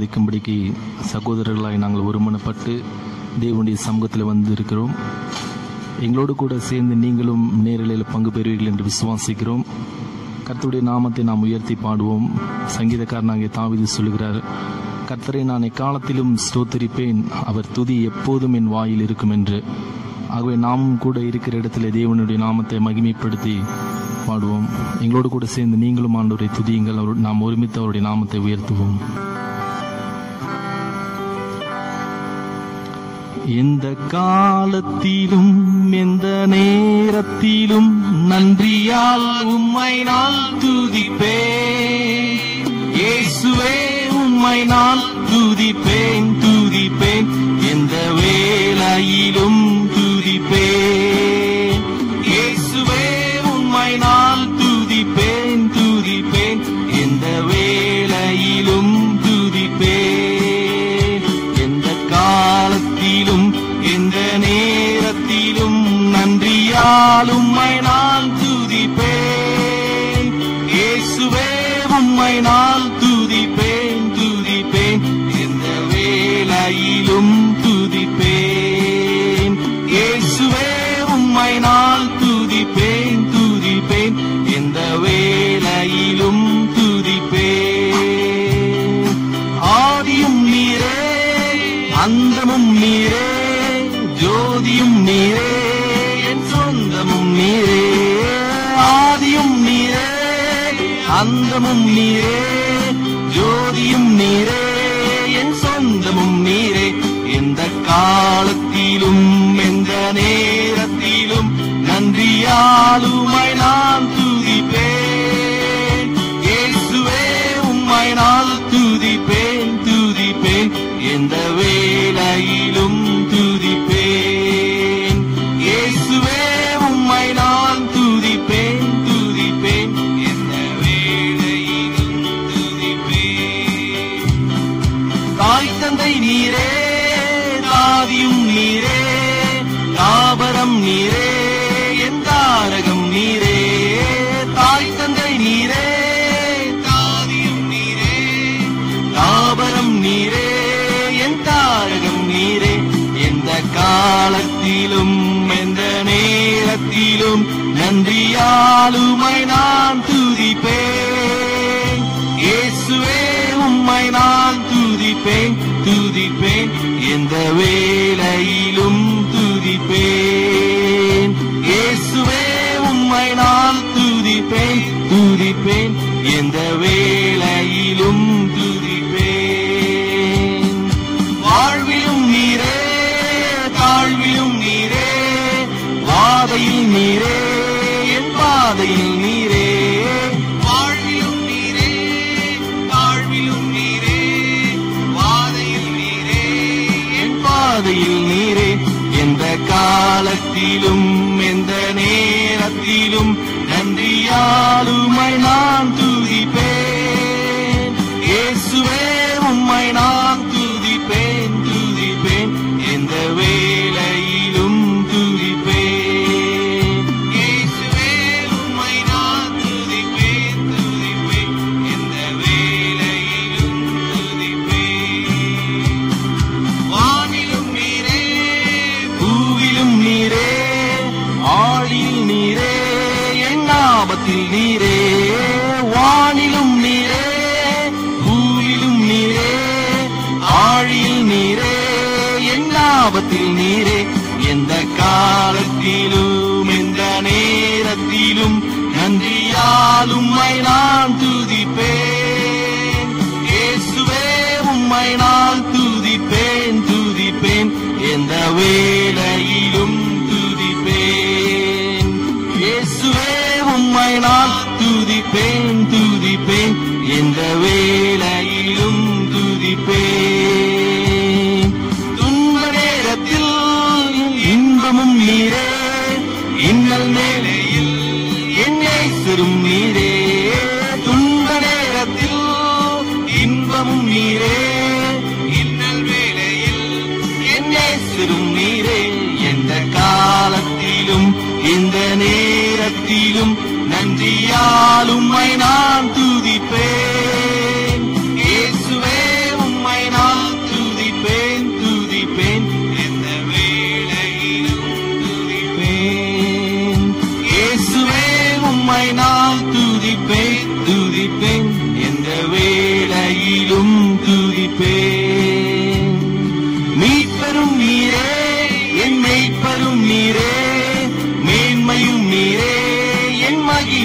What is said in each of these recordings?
ஆராதிக்கும்படிக்கு சகோதரர்களாய் நாங்கள் ஒருமனப்பட்டு தேவனுடைய சமூகத்தில் வந்து இருக்கிறோம் எங்களோடு கூட சேர்ந்து நீங்களும் நேரலையில் பங்கு பெறுவீர்கள் என்று விசுவாசிக்கிறோம் கர்த்தருடைய நாமத்தை நாம் உயர்த்தி பாடுவோம் சங்கீதக்காரனாகிய தாவிது சொல்கிறார் கர்த்தரை நான் எக்காலத்திலும் ஸ்தோத்தரிப்பேன் அவர் துதி எப்போதும் என் வாயில் இருக்கும் என்று ஆகவே நாமும் கூட இருக்கிற இடத்துல தேவனுடைய நாமத்தை மகிமைப்படுத்தி பாடுவோம் எங்களோடு கூட சேர்ந்து நீங்களும் ஆண்டவரை துதியுங்கள் அவர் நாம் ஒருமித்து அவருடைய நாமத்தை உயர்த்துவோம் எந்த காலத்திலும் எந்த நேரத்திலும் நன்றியால் உம்மை நான் துதிப்பேன் இயேசுவே உம்மை நான் துதிப்பேன் துதிப்பேன் எந்த வேளையிலும் துதிப்பேன் இயேசுவே உம்மை நான் துதிப்பேன் துதிப்பேன் எந்த வேளையிலும் துதிப்பேன் எந்த காலத்திலும் எந்த நேரத்திலும் நன்றியால் உம்மை நான் துதிப்பேன் இயேசுவே உம்மை நான் துதிப்பேன் துதிப்பேன் எந்த வேளையிலும் துதிப்பேன் இயேசுவே உம்மை நான் துதிப்பேன் துதிப்பேன் எந்த வேளையிலும் துதிப்பேன் ஆதியும் நீரே அந்தமும் நீரே ஜோதியும் நீரே என் சொந்தமும் நீரே ஆதியும் நீரே அந்தமும் நீரே ஜோதியும் நீரே என் சொந்தமும் நீரே எந்த காலத்திலும் எந்த நேரத்திலும் நன்றியாலுமை நான் துதிப்பேன் இயேசுவே உம்மை நான் துதிப்பேன் துதிப்பேன் எந்த வேளையிலும் துதிப்பேன் இயேசுவே உம்மை நான் துதிப்பேன் துதிப்பேன் எந்த வேளையிலும் துதிப்பேன் தாய் தந்தை நீரே தாதியும் நீரே தாபரம் நீரே என் தாரகம் நீரே தாய் தந்தை நீரே தாதியும் நீரே தாபரம் நீரே என் தாரகம் நீரே எந்த காலத்திலும் எந்த நேரத்திலும் நன்றியாலுமை நான் துதிப்பேன் இயேசுவே உம்மை நான் துதிப்பேன் துதிப்பேன் எந்த வேளையிலும் துதிப்பேன் இயேசுவே உம்மை நான் துதிப்பேன் துதிப்பேன் எந்த வேளையிலும் துதிப்பேன் வாழ்விலும் நீரே தாழ்விலும் நீரே வாதையில் நீரே என் பாதையில் நீரே வாழ்விலும் நீரே தாழ்விலும் நீரே வாதையில் நீரே என் பாதையில் நீரே எந்த காலத்திலும் எந்த நேரத்திலும் நன்றியாலுமை நான் துதிப்பேன் இயேசுவே உம்மை நான் துதிப்பேன் துதிப்பேன் எந்த வேளையிலும் துதிப்பேன் இயேசுவே உம்மை நான் துதிப்பேன் துதிப்பேன் எந்த வேளையிலும் துதிப்பேன் வானிலும் நீரே பூவிலும் நீரே ஆழியில் நீரே என் ஆபத்தில் நீரே வானிலும் நீரே பூவிலும் நீரே ஆழியில் நீரே என் ஆபத்தில் நீரே எந்த காலத்திலும் எந்த நேரத்திலும் நன்றியால் உம்மை நான் துதிப்பேன் இயேசுவே உம்மை நான் துதிப்பேன் துதிப்பேன் எந்த வேளையிலும் துதிப்பேன் இயேசுவே உம்மை நான் துதிப்பேன் துதிப்பேன் எந்த வேளையிலும் துதிப்பேன் துன்ப நேரத்தில் இன்பமும் நீரே இன்னல் வேளையில் என்னை சிறும் நீரே துன்ப நேரத்தில் இன்பமும் நீரே இன்னல் வேளையில் என்னை சிறும் நீரே எந்த காலத்திலும் இந்த நேரத்திலும் நன்றியால் உம்மை நான் துதிப்பேன் இயேசுவே உம்மை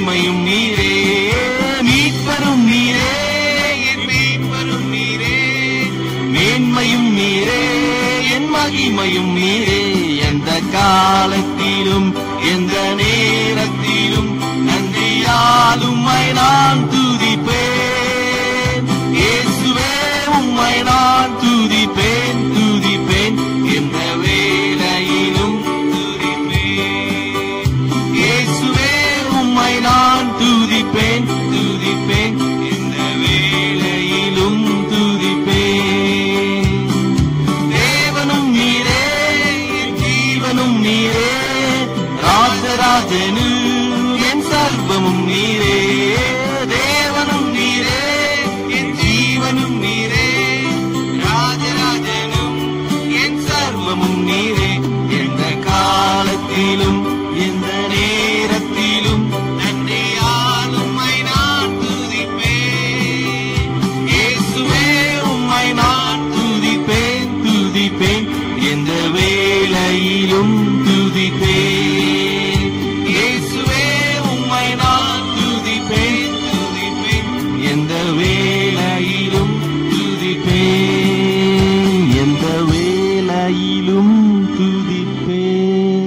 மகிமையும் நீரே மீட்பரும் நீரே என் மீட்பரும் நீரே மேன்மையும் நீரே என் மகிமையும் நீரே எந்த காலத்திலும் எந்த நேரத்திலும் நன்றியால் உம்மை நான் துதிப்பேன் இயேசுவே உம்மை நான் துதிப்பேன் துதிப்பேன் எந்த வேளையிலும் துதிப்பேன் இயேசுவே உம்மை நான் துதிப்பேன் துதிப்பேன் எந்த வேளையிலும் துதிப்பேன் தேவனும் நீரே என் ஜீவனும் நீரே ராஜராஜனு என் சர்வமும் நீரே தேவனும் நீரே என் ஜீவனும் நீரே ராஜராஜனும் என் சர்வமும் நீரே எந்த காலத்திலும் எந்த நேரத்திலும் நன்றியால் உம்மை நான் துதிப்பேன் இயேசுவே உம்மை நான் துதிப்பேன் துதிப்பேன் எந்த வேளையிலும் துதிப்பேன் இயேசுவே உம்மை நான் துதிப்பேன் துதிப்பேன் எந்த வேளையிலும் துதிப்பேன் எந்த வேளையிலும் துதிப்பேன்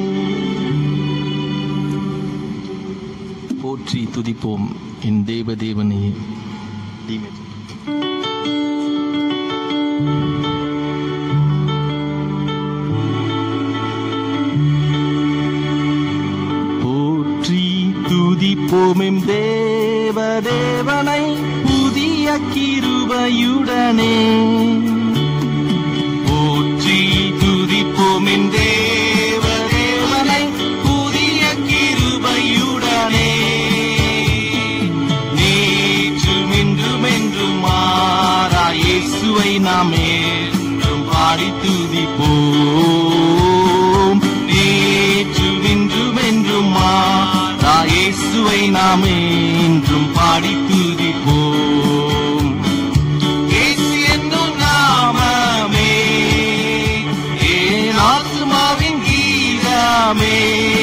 போற்றி துதிப்போம் என் தேவ தேவனே தீமை போற்றி துதிப்போமெம் தேவ தேவனை புதிய கிருபையுடனே போற்றி துதிப்போமெம் தேவ தேவனை புதிய கிருபையுடனே நேற்றும் இன்றும் என்றும் மாறா இயேசுவை நாம் என்றும் பாடி துதிப்போம் நேற்றும் இன்றும் என்றும் மாறா இயேசுவை நாம் என்றும் பாடி துதிப்போம் இயேசு என்னும் நாமமே என் ஆத்துமாவின் கீதமே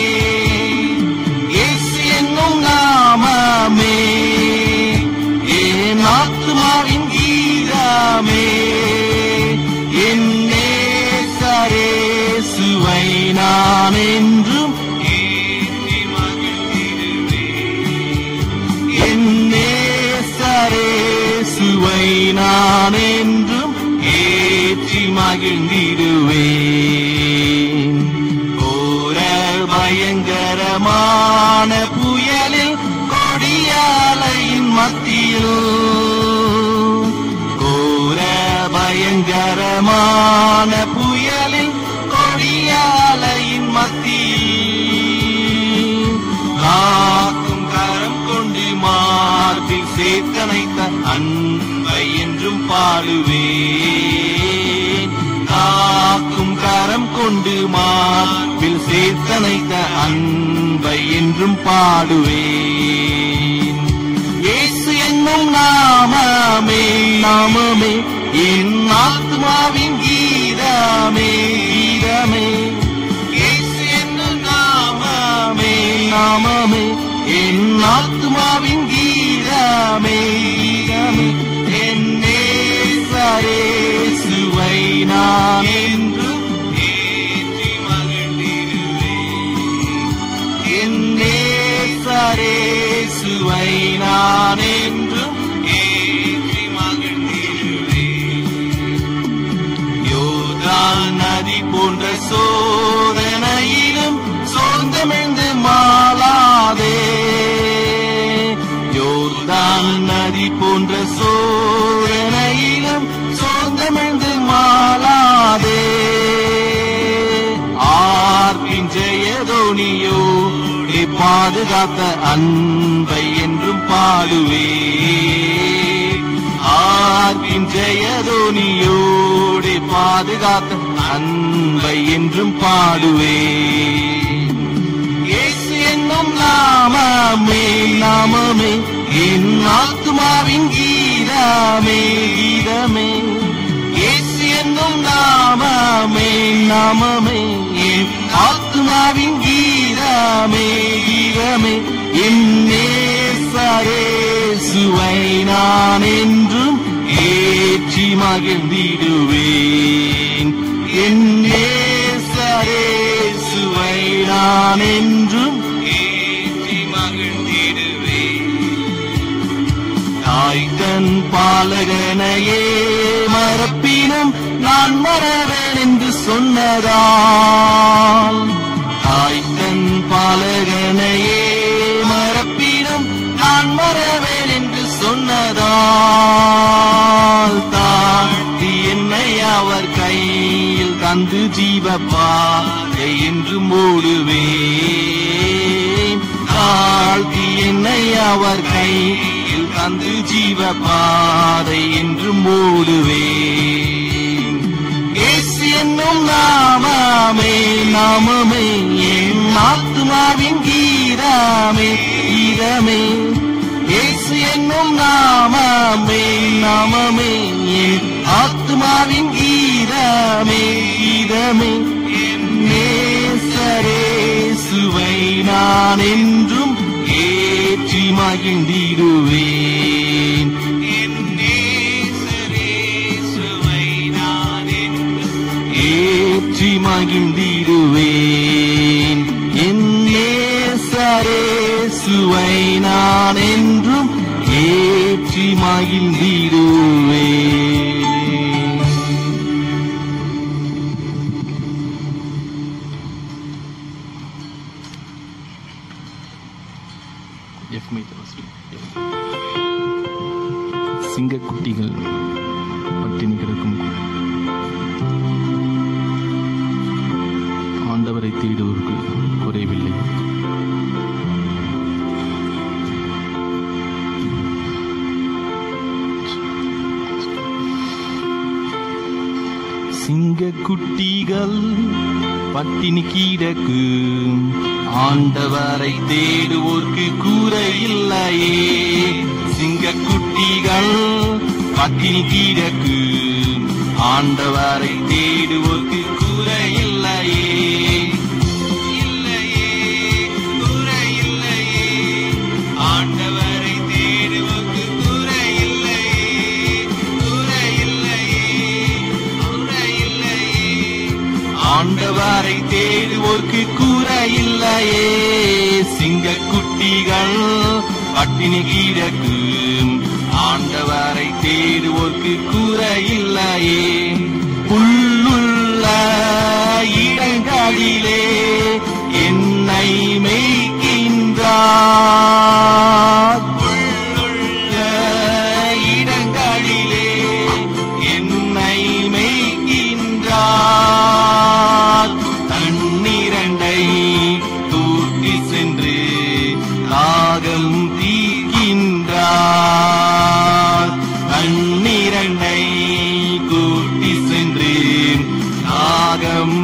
இயேசு என்னும் நாமமே என் ஆத்துமாவின் கீதமே என் நேசரேசுவை நான் என்றும் ஏற்றி மகிழ்ந்திடுவேன் என் நேசரேசுவை நான் என்றும் ஏற்றி மகிழ்ந்திடுவேன் கோர பயங்கரமான புயலில் கொடியாலையின் மத்தியில் கோர பயங்கரமான புயலில் கொடியாலையின் மத்தியில் காக்கும் கரம் கொண்டு மார்பில் சேர்த்தனைத்த அன்பை என்றும் பாடுவேன் காக்கும் கரம் கொண்டு மார்பில் சேர்த்தனைத்த அன்பை என்றும் பாடுவேன் இயேசு என்னும் நாமமே நாமமே என் ஆத்மாவின் கீதமே கீதமே இயேசு என்னும் நாமமே நாமமே என் ஆத்மாவின் கீதமே கீதமே என் நேசரேசுவை நான் என்றும் ஏற்றி மகிழ்ந்திடுவேன் என் நேசரேசுவை நான் என்றும் ஏற்றி மகிழ்ந்திடுவேன் யோர்தான் நதி போன்ற சோதனையிலும் சோர்ந்தமிழ்ந்து மாளாதே யோர்தான் நதி போன்ற சோதனையிலும் சோர்ந்தமிழ்ந்து மாளாதே ஆர்பின் ஜெயதோனியோ பாதுகாத்த அன்பை என்றும் பாடுவே ஆர்பின் ஜெயதோனியோடு பாதுகாத்த அன்பை என்றும் பாடுவே இயேசு என்னும் நாமமே நாமமே என் ஆத்மாவின் கீதமே கீதமே இயேசு என்னும் நாமமே நாமமே என் ஆத்மா ஆத்துமாவின் கீதமே கீதமே என்னே சுவை நான் என்றும் ஏற்றி மகிழ்ந்திடுவேன் என்னே சுவை நான் என்றும் ஏற்றி மகிழ்ந்திடுவேன் தாய்தன் பாலகனையே மறப்பினும் நான் மறவேன் என்று சொன்னதால் தாய்தன் பாலகனையே மறப்பினும் நான் மறவேன் என்று சொன்னதால் தாழ்த்தி என்னை அவர் கையில் தந்து ஜீவப்பாதை என்று மூடுவேன் தாழ்த்தி என்னை அவர் கையில் தந்து ஜீவ பாதை என்று மூடுவேன் இயேசு என்னும் நாமமே நாமமே என் ஆத்துமாவின் கீதமே கீதமே இயேசு என்னும் நாமமே நாமமே என் ஆத்துமாவின் கீதமே கீதமே என் நேசரே சுவை நான் என்றும் ஏற்றி மகிழ்ந்திடுவேன் என் நேசரே சுவை நான் என்றும் ஏற்றி மகிழ்ந்திடுவேன் என் நேசரே சுவை நான் என்றும் ஏற்றி மகிழ்ந்திடுவேன் எஃப் மீது சிங்கக்குட்டிகள் பட்டினி கிடக்கும் ஆண்டவரை தேடுவோருக்கு குறைவில்லை சிங்கக்குட்டிகள் பட்டினி கிடக்கு ஆண்டவரை தேடுவோர்க்கு கூரை இல்லையே சிங்கக்குட்டிகள் பட்டினி கிடக்கு ஆண்டவரை தேடுவோர்க்கு கூரை இல்லையே இல்லையே கூரை இல்லையே ஆண்டவரை தேடுவோர்க்கு கூரை இல்லையே கூரை இல்லையே கூரை இல்லையே ஆண்டவரை தேடுவோர்க்கு கூரை இல்லையே சிங்கக்குட்டிகள் பட்டினி கிடக்கு ஆண்டவரை தேடுவோர்க்கு கூரை இல்லையே புல்லுள்ள இடங்களிலே என்னை மேய்க்கின்றார் புல்லுள்ள இடங்களிலே என்னை மேய்க்கின்றார் தண்ணீரண்டை தூக்கி சென்று தாகம் தீர்க்கின்றார் தண்ணீரண்டை கூட்டி சென்று தாகம்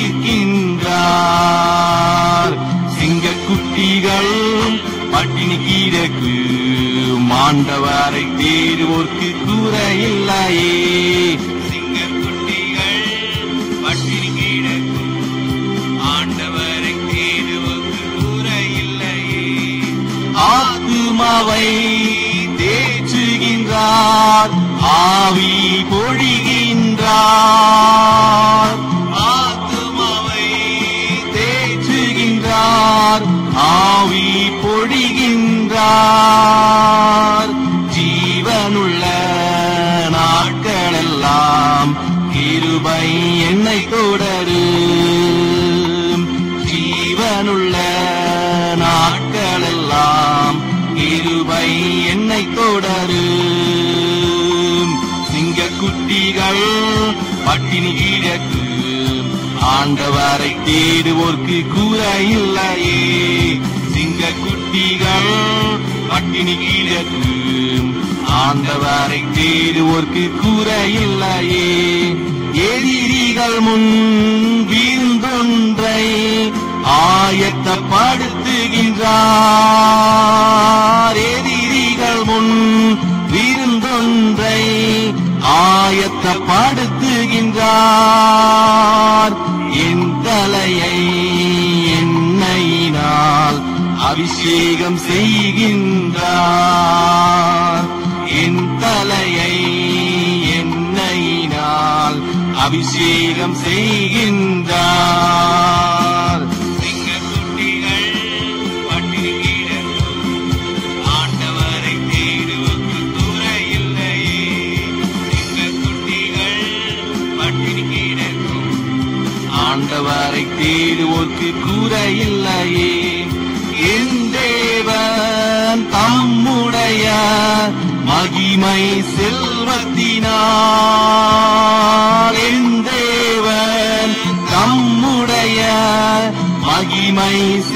தீர்க்கின்றார் சிங்கக்குட்டிகள் பட்டினி கிடக்கு மாண்டவரை தேடுவோர்க்கு கூரை இல்லையே சிங்கக்குட்டிகள் பட்டினி கிடக்கும் ஆண்டவரை தேடுவோர்க்கு கூரை இல்லையே ஆத்துமாவை தேற்றுகின்றார் ஆவி பொழிகின்றார் ஆத்துமாவை தேற்றுகின்றார் ஆவி பொழிகின்றார் ஜீவனுள்ள நாட்களெல்லாம் கிருபை என்னை தொடரும் ஜீவனுள்ள நாட்களெல்லாம் கிருபை என்னை தொடரும் சிங்கக்குட்டிகள் பட்டினி கிடக்கு ஆண்டவரை தேடுவோர்க்கு கூரை இல்லையே சிங்கக்குட்டிகள் பட்டினி கிடக்கு ஆண்டவரை தேடுவோர்க்கு கூரை இல்லையே எதிரிகள் முன் விருந்தொன்றை ஆயத்தப்படுத்துகின்றார் எதிரிகள் முன் விருந்தொன்றை ஆயத்தப்படுத்துகின்றார் என் தலையை அபிஷேகம் செய்கின்றார் என் தலையை எண்ணெயினால் அபிஷேகம் செய்கின்றார் சிங்கக்குட்டிகள் பட்டினி கிடக்கும் ஆண்டவரை தேடுவதற்கு துறையில்லையே சிங்கக்குட்டிகள் பட்டினி கிடக்கும் ஆண்டவரை தேடுவோர்க்கு கூரையில்லையே என் தேவன் தம்முடைய மகிமை செல்வத்தினால் என் தேவன் தம்முடைய மகிமை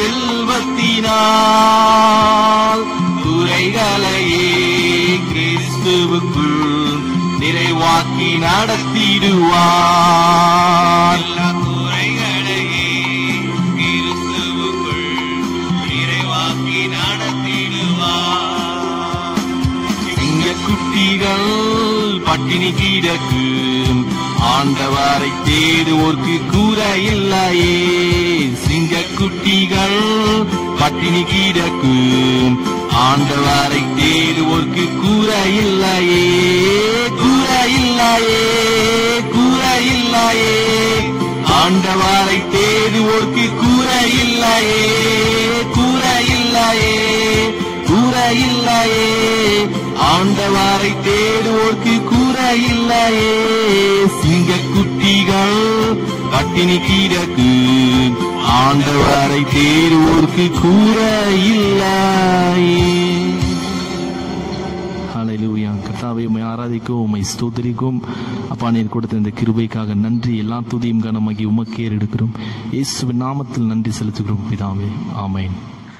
செல்வத்தினால் குறைகளையே கிறிஸ்துவுக்குள் நிறைவாக்கி நடத்திடுவார் எல்லா குறைகளையே கிறிஸ்துவுக்குள் நிறைவாக்கி நடத்திடுவார் சிங்க குட்டிகள் பட்டினி கிடக்கு ஆண்டவரை தேடுவோர்க்கு கூற இல்லையே சிங்க குட்டிகள் பட்டினி கிடக்கு ஆண்டவரை தேடுவோர்க்கு கூற இல்லையே கூற இல்லையே கூற இல்லையே ஆண்டவரை தேடுவோர்க்கு கூற இல்லையே கூற இல்லையே கூற இல்லையே ஆண்டவரை தேடுவோர்க்கு கூற இல்லையே சிங்க குட்டிகள் பட்டினி கிடக்கு ஆண்டவரை தேடுவோர்க்கு கூற இல்லையே ஹalleluya கர்த்தாவே உம்மை ஆராதிக்கும் உம்மை ஸ்தோத்திரிக்கும் அப்பா நீர் கொடுத்த இந்த கிருபைக்காக நன்றி எல்லா துதியும் கனமாகி உமக்கே எடுக்கிறோம் இயேசுவின் நாமத்தில் நன்றி செலுத்துகிறோம் பிதாவே ஆமென்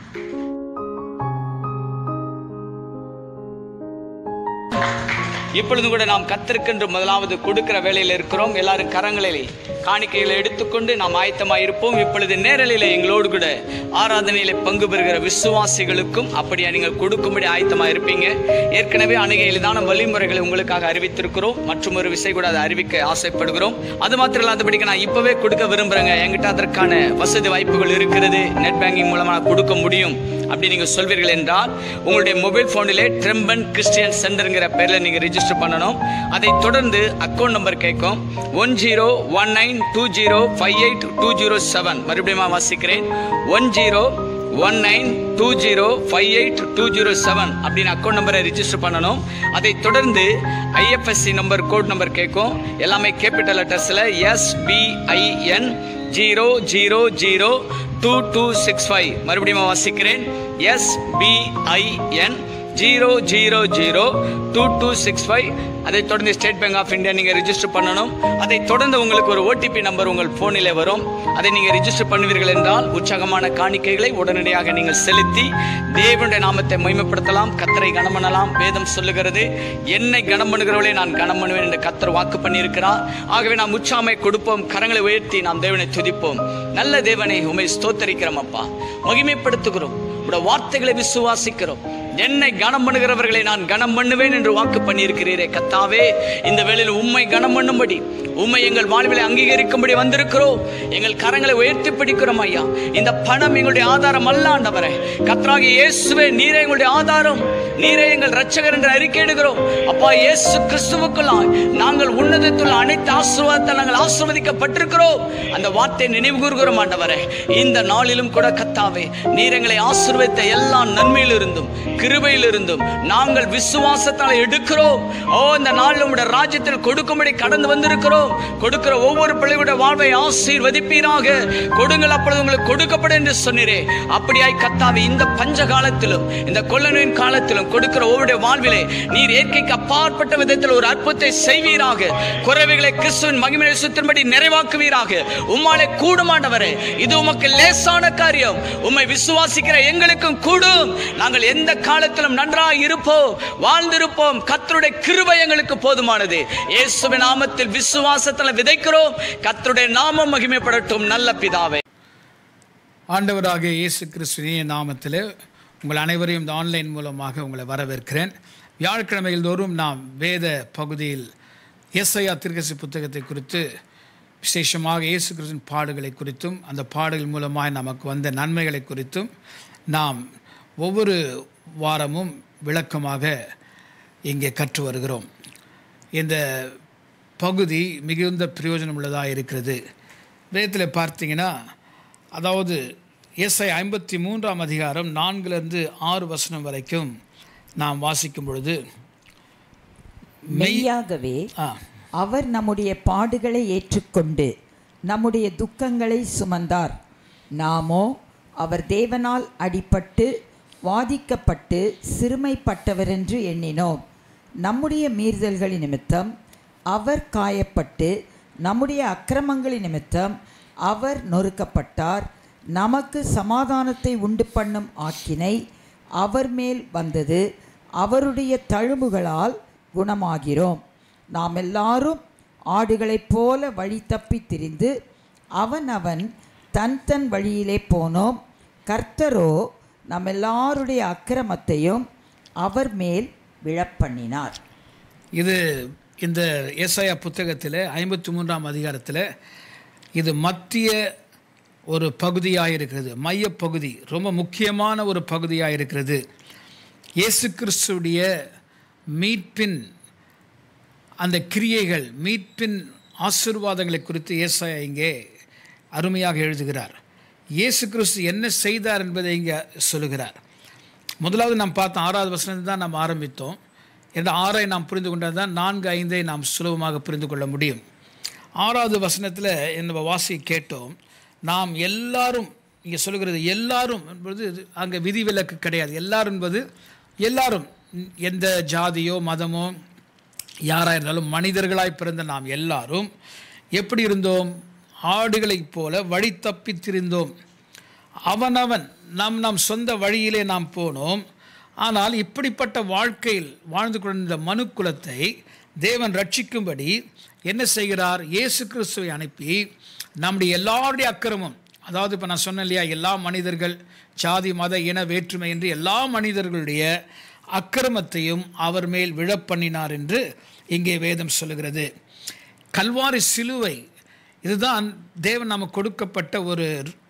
இப்பொழுதும் கூட நாம் கத்திருக்கின்ற முதலாவது கொடுக்கிற வேலையில் இருக்கிறோம் எல்லாரும் கரங்களிலே காணிக்கைகளை எடுத்துக்கொண்டு நாம் ஆயத்தமாக இருப்போம் இப்பொழுது நேரலிலே எங்களோடு கூட ஆராதனையிலே பங்கு பெறுகிற விசுவாசிகளுக்கும் அப்படியே நீங்கள் கொடுக்கும்படி ஆயத்தமாக இருப்பீங்க ஏற்கனவே அணுக எளிதான வழிமுறைகளை உங்களுக்காக அறிவித்திருக்கிறோம் மற்றும் ஒரு விஷயம் கூட அதை அறிவிக்க ஆசைப்படுகிறோம் அது மாத்திரம் இல்லாதபடிக்கு நான் இப்பவே கொடுக்க விரும்புறேங்க என்கிட்ட அதற்கான வசதி வாய்ப்புகள் இருக்கிறது நெட் பேங்கிங் மூலமா நான் கொடுக்க முடியும் அப்படி நீங்க சொல்வீர்கள் என்றால் உங்களுடைய மொபைல் போனிலே ட்ரெம்பன் கிறிஸ்டியன் சென்டர்ங்கிற பேர்ல நீங்க ரெஜிஸ்டர் பண்ணணும் அதை தொடர்ந்து அக்கௌண்ட் நம்பர் கேட்கும் one zero one nine two zero five eight two zero seven மறுபடியும் நான் வாசிக்கிறேன் one zero one nine two zero five eight two zero seven அப்படின்னு அக்கௌண்ட் நம்பரை ரிஜிஸ்டர் பண்ணணும் அதை தொடர்ந்து ஐஎஃப்எஸ்சி நம்பர் கோட் நம்பர் கேட்கும் எல்லாமே கேபிட்டல் லெட்டர்ஸில் SBIN zero zero zero two two six five மறுபடியும் வாசிக்கிறேன் SBIN zero zero zero two two six five அதை தொடர்ந்து ஸ்டேட் பேங்க் ஆஃப் இந்தியா நீங்கள் ரிஜிஸ்டர் பண்ணணும் அதை தொடர்ந்து உங்களுக்கு ஒரு ஓடிபி நம்பர் உங்கள் ஃபோனில் வரும் அதை நீங்கள் ரிஜிஸ்டர் பண்ணுவீர்கள் என்றால் உற்சாகமான காணிக்கைகளை உடனடியாக நீங்கள் செலுத்தி தேவனுடைய நாமத்தை மகிமைப்படுத்தலாம் கத்தரை கனம் பண்ணலாம் வேதம் சொல்லுகிறது என்னை கனம் பண்ணுகிறவளே நான் கனம் பண்ணுவேன் என்று கத்தர் வாக்கு பண்ணியிருக்கிறார் ஆகவே நாம் உற்சாமை கொடுப்போம் கரங்களை உயர்த்தி நாம் தேவனை துதிப்போம் நல்ல தேவனை உமை ஸ்தோத்தரிக்கிறோம் அப்பா மகிமைப்படுத்துகிறோம் உடைய வார்த்தைகளை விசுவாசிக்கிறோம் என்னை கனம் பண்ணுகிறவர்களை நான் கனம் பண்ணுவேன் என்று வாக்கு பண்ணியிருக்கிறீரே கத்தாவே இந்த வேளையில் உம்மை கனம் பண்ணும்படி உம்மை எங்கள் வாழ்வில் அங்கீகரிக்கும்படி வந்திருக்கிறோம் எங்கள் கரங்களை உயர்த்தி பிடிக்கிறோம் ஐயா இந்த பணம் எங்களுடைய ஆதாரம் அல்ல ஆண்டவரே கத்ராகி இயேசுவே நீரே எங்களுடைய ஆதாரம் நீரே எங்கள் ரட்சகர் என்று அறிக்கையிடுகிறோம் அப்பா இயேசு கிறிஸ்துவுக்குள்ளாய் நாங்கள் உன்னதத்துள்ள அனைத்து ஆசீர்வாதத்தால் நாங்கள் ஆசீர்வதிக்கப்பட்டிருக்கிறோம் அந்த வார்த்தையை நினைவு கூறுகிறோம் ஆண்டவரே இந்த நாளிலும் கூட கத்தாவே நீர் எங்களை ஆசீர்வதித்த எல்லா நன்மையிலிருந்தும் கிருபையிலிருந்தும் நாங்கள் விசுவாசத்தால் எடுக்கிறோம் ஓ இந்த நாளில் உடைய ராஜ்யத்தில் கொடுக்கும்படி கடந்து வந்திருக்கிறோம் கொடுக்கிற ஒவ்வொரு பிள்ளைகளுடைய வாழ்வை ஆசீர்வதிப்பீராக கொடுங்கள் அப்பொழுது உங்களுக்கு கொடுக்கப்படும் என்று சொன்னீரே அப்படியாய் கத்தாவே இந்த பஞ்ச காலத்திலும் இந்த கொள்ளனின் காலத்திலும் கொடுக்கிற ஒவ்வொரு வாழ்விலே நீர் இயற்கைக்கு அப்பாற்பட்ட விதத்தில் ஒரு அற்புதத்தை செய்வீராக குறைவுகளை கிறிஸ்துவின் மகிமை சுத்தின்படி நிறைவாக்குவீராக உம்மாலே கூடுமாண்டவரே இது உமக்கு லேசான காரியம் உம்மை விசுவாசிக்கிற எங்களுக்கும் கூடும் நாங்கள் எந்த காலத்திலும் நன்றாக இருப்போம் வாழ்ந்திருப்போம் கத்தருடைய கிருபை எங்களுக்கு போதுமானது இயேசுவின் நாமத்தில் விசுவாசத்தில் விதைக்கிறோம் கத்தருடைய நாமம் மகிமைப்படட்டும் நல்ல பிதாவே ஆண்டவராக இயேசு கிறிஸ்துவின் நாமத்தில் உங்கள் அனைவரையும் இந்த ஆன்லைன் மூலமாக உங்களை வரவேற்கிறேன் வியாழக்கிழமைகள் தோறும் நாம் வேத பகுதியில் எஸ்ஐயா திருக்கசி புத்தகத்தை குறித்து விசேஷமாக இயேசு கிறிஸ்துவின் பாடுகளை குறித்தும் அந்த பாடல்கள் மூலமாய் நமக்கு வந்த நன்மைகளை குறித்தும் நாம் ஒவ்வொரு வாரமும் விளக்கமாக இங்கே கற்று வருகிறோம் இந்த பகுதி மிகுந்த பிரயோஜனம் உள்ளதாக இருக்கிறது வேதத்தில் பார்த்தீங்கன்னா அதாவது எஸ்ஐ ஐம்பத்தி மூன்றாம் அதிகாரம் நான்கிலிருந்து ஆறு வசனம் வரைக்கும் நாம் வாசிக்கும் பொழுது மெய்யாகவே ஆ அவர் நம்முடைய பாடுகளை ஏற்றுக்கொண்டு நம்முடைய துக்கங்களை சுமந்தார் நாமோ அவர் தேவனால் அடிபட்டு வாதிக்கப்பட்டு சிறுமைப்பட்டவரென்று எண்ணினோம் நம்முடைய மீறுதல்களின் நிமித்தம் அவர் காயப்பட்டு நம்முடைய அக்கிரமங்களின் நிமித்தம் அவர் நொறுக்கப்பட்டார் நமக்கு சமாதானத்தை உண்டு பண்ணும் ஆக்கினை அவர் மேல் வந்தது அவருடைய தழும்புகளால் குணமாகிறோம் நாம் எல்லாரும் ஆடுகளைப் போல வழி தப்பி திரிந்து அவன் அவன் தன் தன் வழியிலே போனோம் கர்த்தரோ நம் எல்லாருடைய அக்கிரமத்தையும் அவர் மேல் விழப்பண்ணினார் இது இந்த ஏசாயா புத்தகத்தில் ஐம்பத்தி மூன்றாம் அதிகாரத்தில் இது மத்திய ஒரு பகுதியாக இருக்கிறது மையப்பகுதி ரொம்ப முக்கியமான ஒரு பகுதியாக இருக்கிறது இயேசு கிறிஸ்துடைய மீட்பின் அந்த கிரியைகள் மீட்பின் ஆசீர்வாதங்களை குறித்து ஏசாயா இங்கே அருமையாக எழுதுகிறார் இயேசு கிறிஸ்து என்ன செய்தார் என்பதை இங்கே சொல்லுகிறார் முதலாவது நாம் பார்த்தோம் ஆறாவது வசனத்தை தான் நாம் ஆரம்பித்தோம் என்ற ஆறை நாம் புரிந்து கொண்டால் தான் நான்கு ஐந்தை நாம் சுலபமாக புரிந்து கொள்ள முடியும் ஆறாவது வசனத்தில் நம்ம வாசி கேட்டோம் நாம் எல்லாரும் இங்கே சொல்லுகிறது எல்லாரும் என்பது அங்கே விதிவிலக்கு கிடையாது எல்லாரும் என்பது எல்லாரும் எந்த ஜாதியோ மதமோ யாராக இருந்தாலும் மனிதர்களாய் பிறந்த நாம் எல்லாரும் எப்படி இருந்தோம் ஆடுகளைப் போல வழி தப்பித் திரிந்தோம் அவனவன் நம் நம் சொந்த வழியிலே நாம் போனோம் ஆனால் இப்படிப்பட்ட வாழ்க்கையில் வாழ்ந்து கொண்டிருந்த மனுக்குலத்தை தேவன் ரட்சிக்கும்படி என்ன செய்கிறார் இயேசு கிறிஸ்துவை அனுப்பி நம்முடைய எல்லாருடைய அக்கிரமம் அதாவது இப்போ நான் சொன்னேன் இல்லையா எல்லா மனிதர்கள் ஜாதி மத இன வேற்றுமை என்று எல்லா மனிதர்களுடைய அக்கிரமத்தையும் அவர் மேல் விழப்பண்ணினார் என்று இங்கே வேதம் சொல்லுகிறது கல்வாரி சிலுவை இதுதான் தேவன் நமக்கு கொடுக்கப்பட்ட ஒரு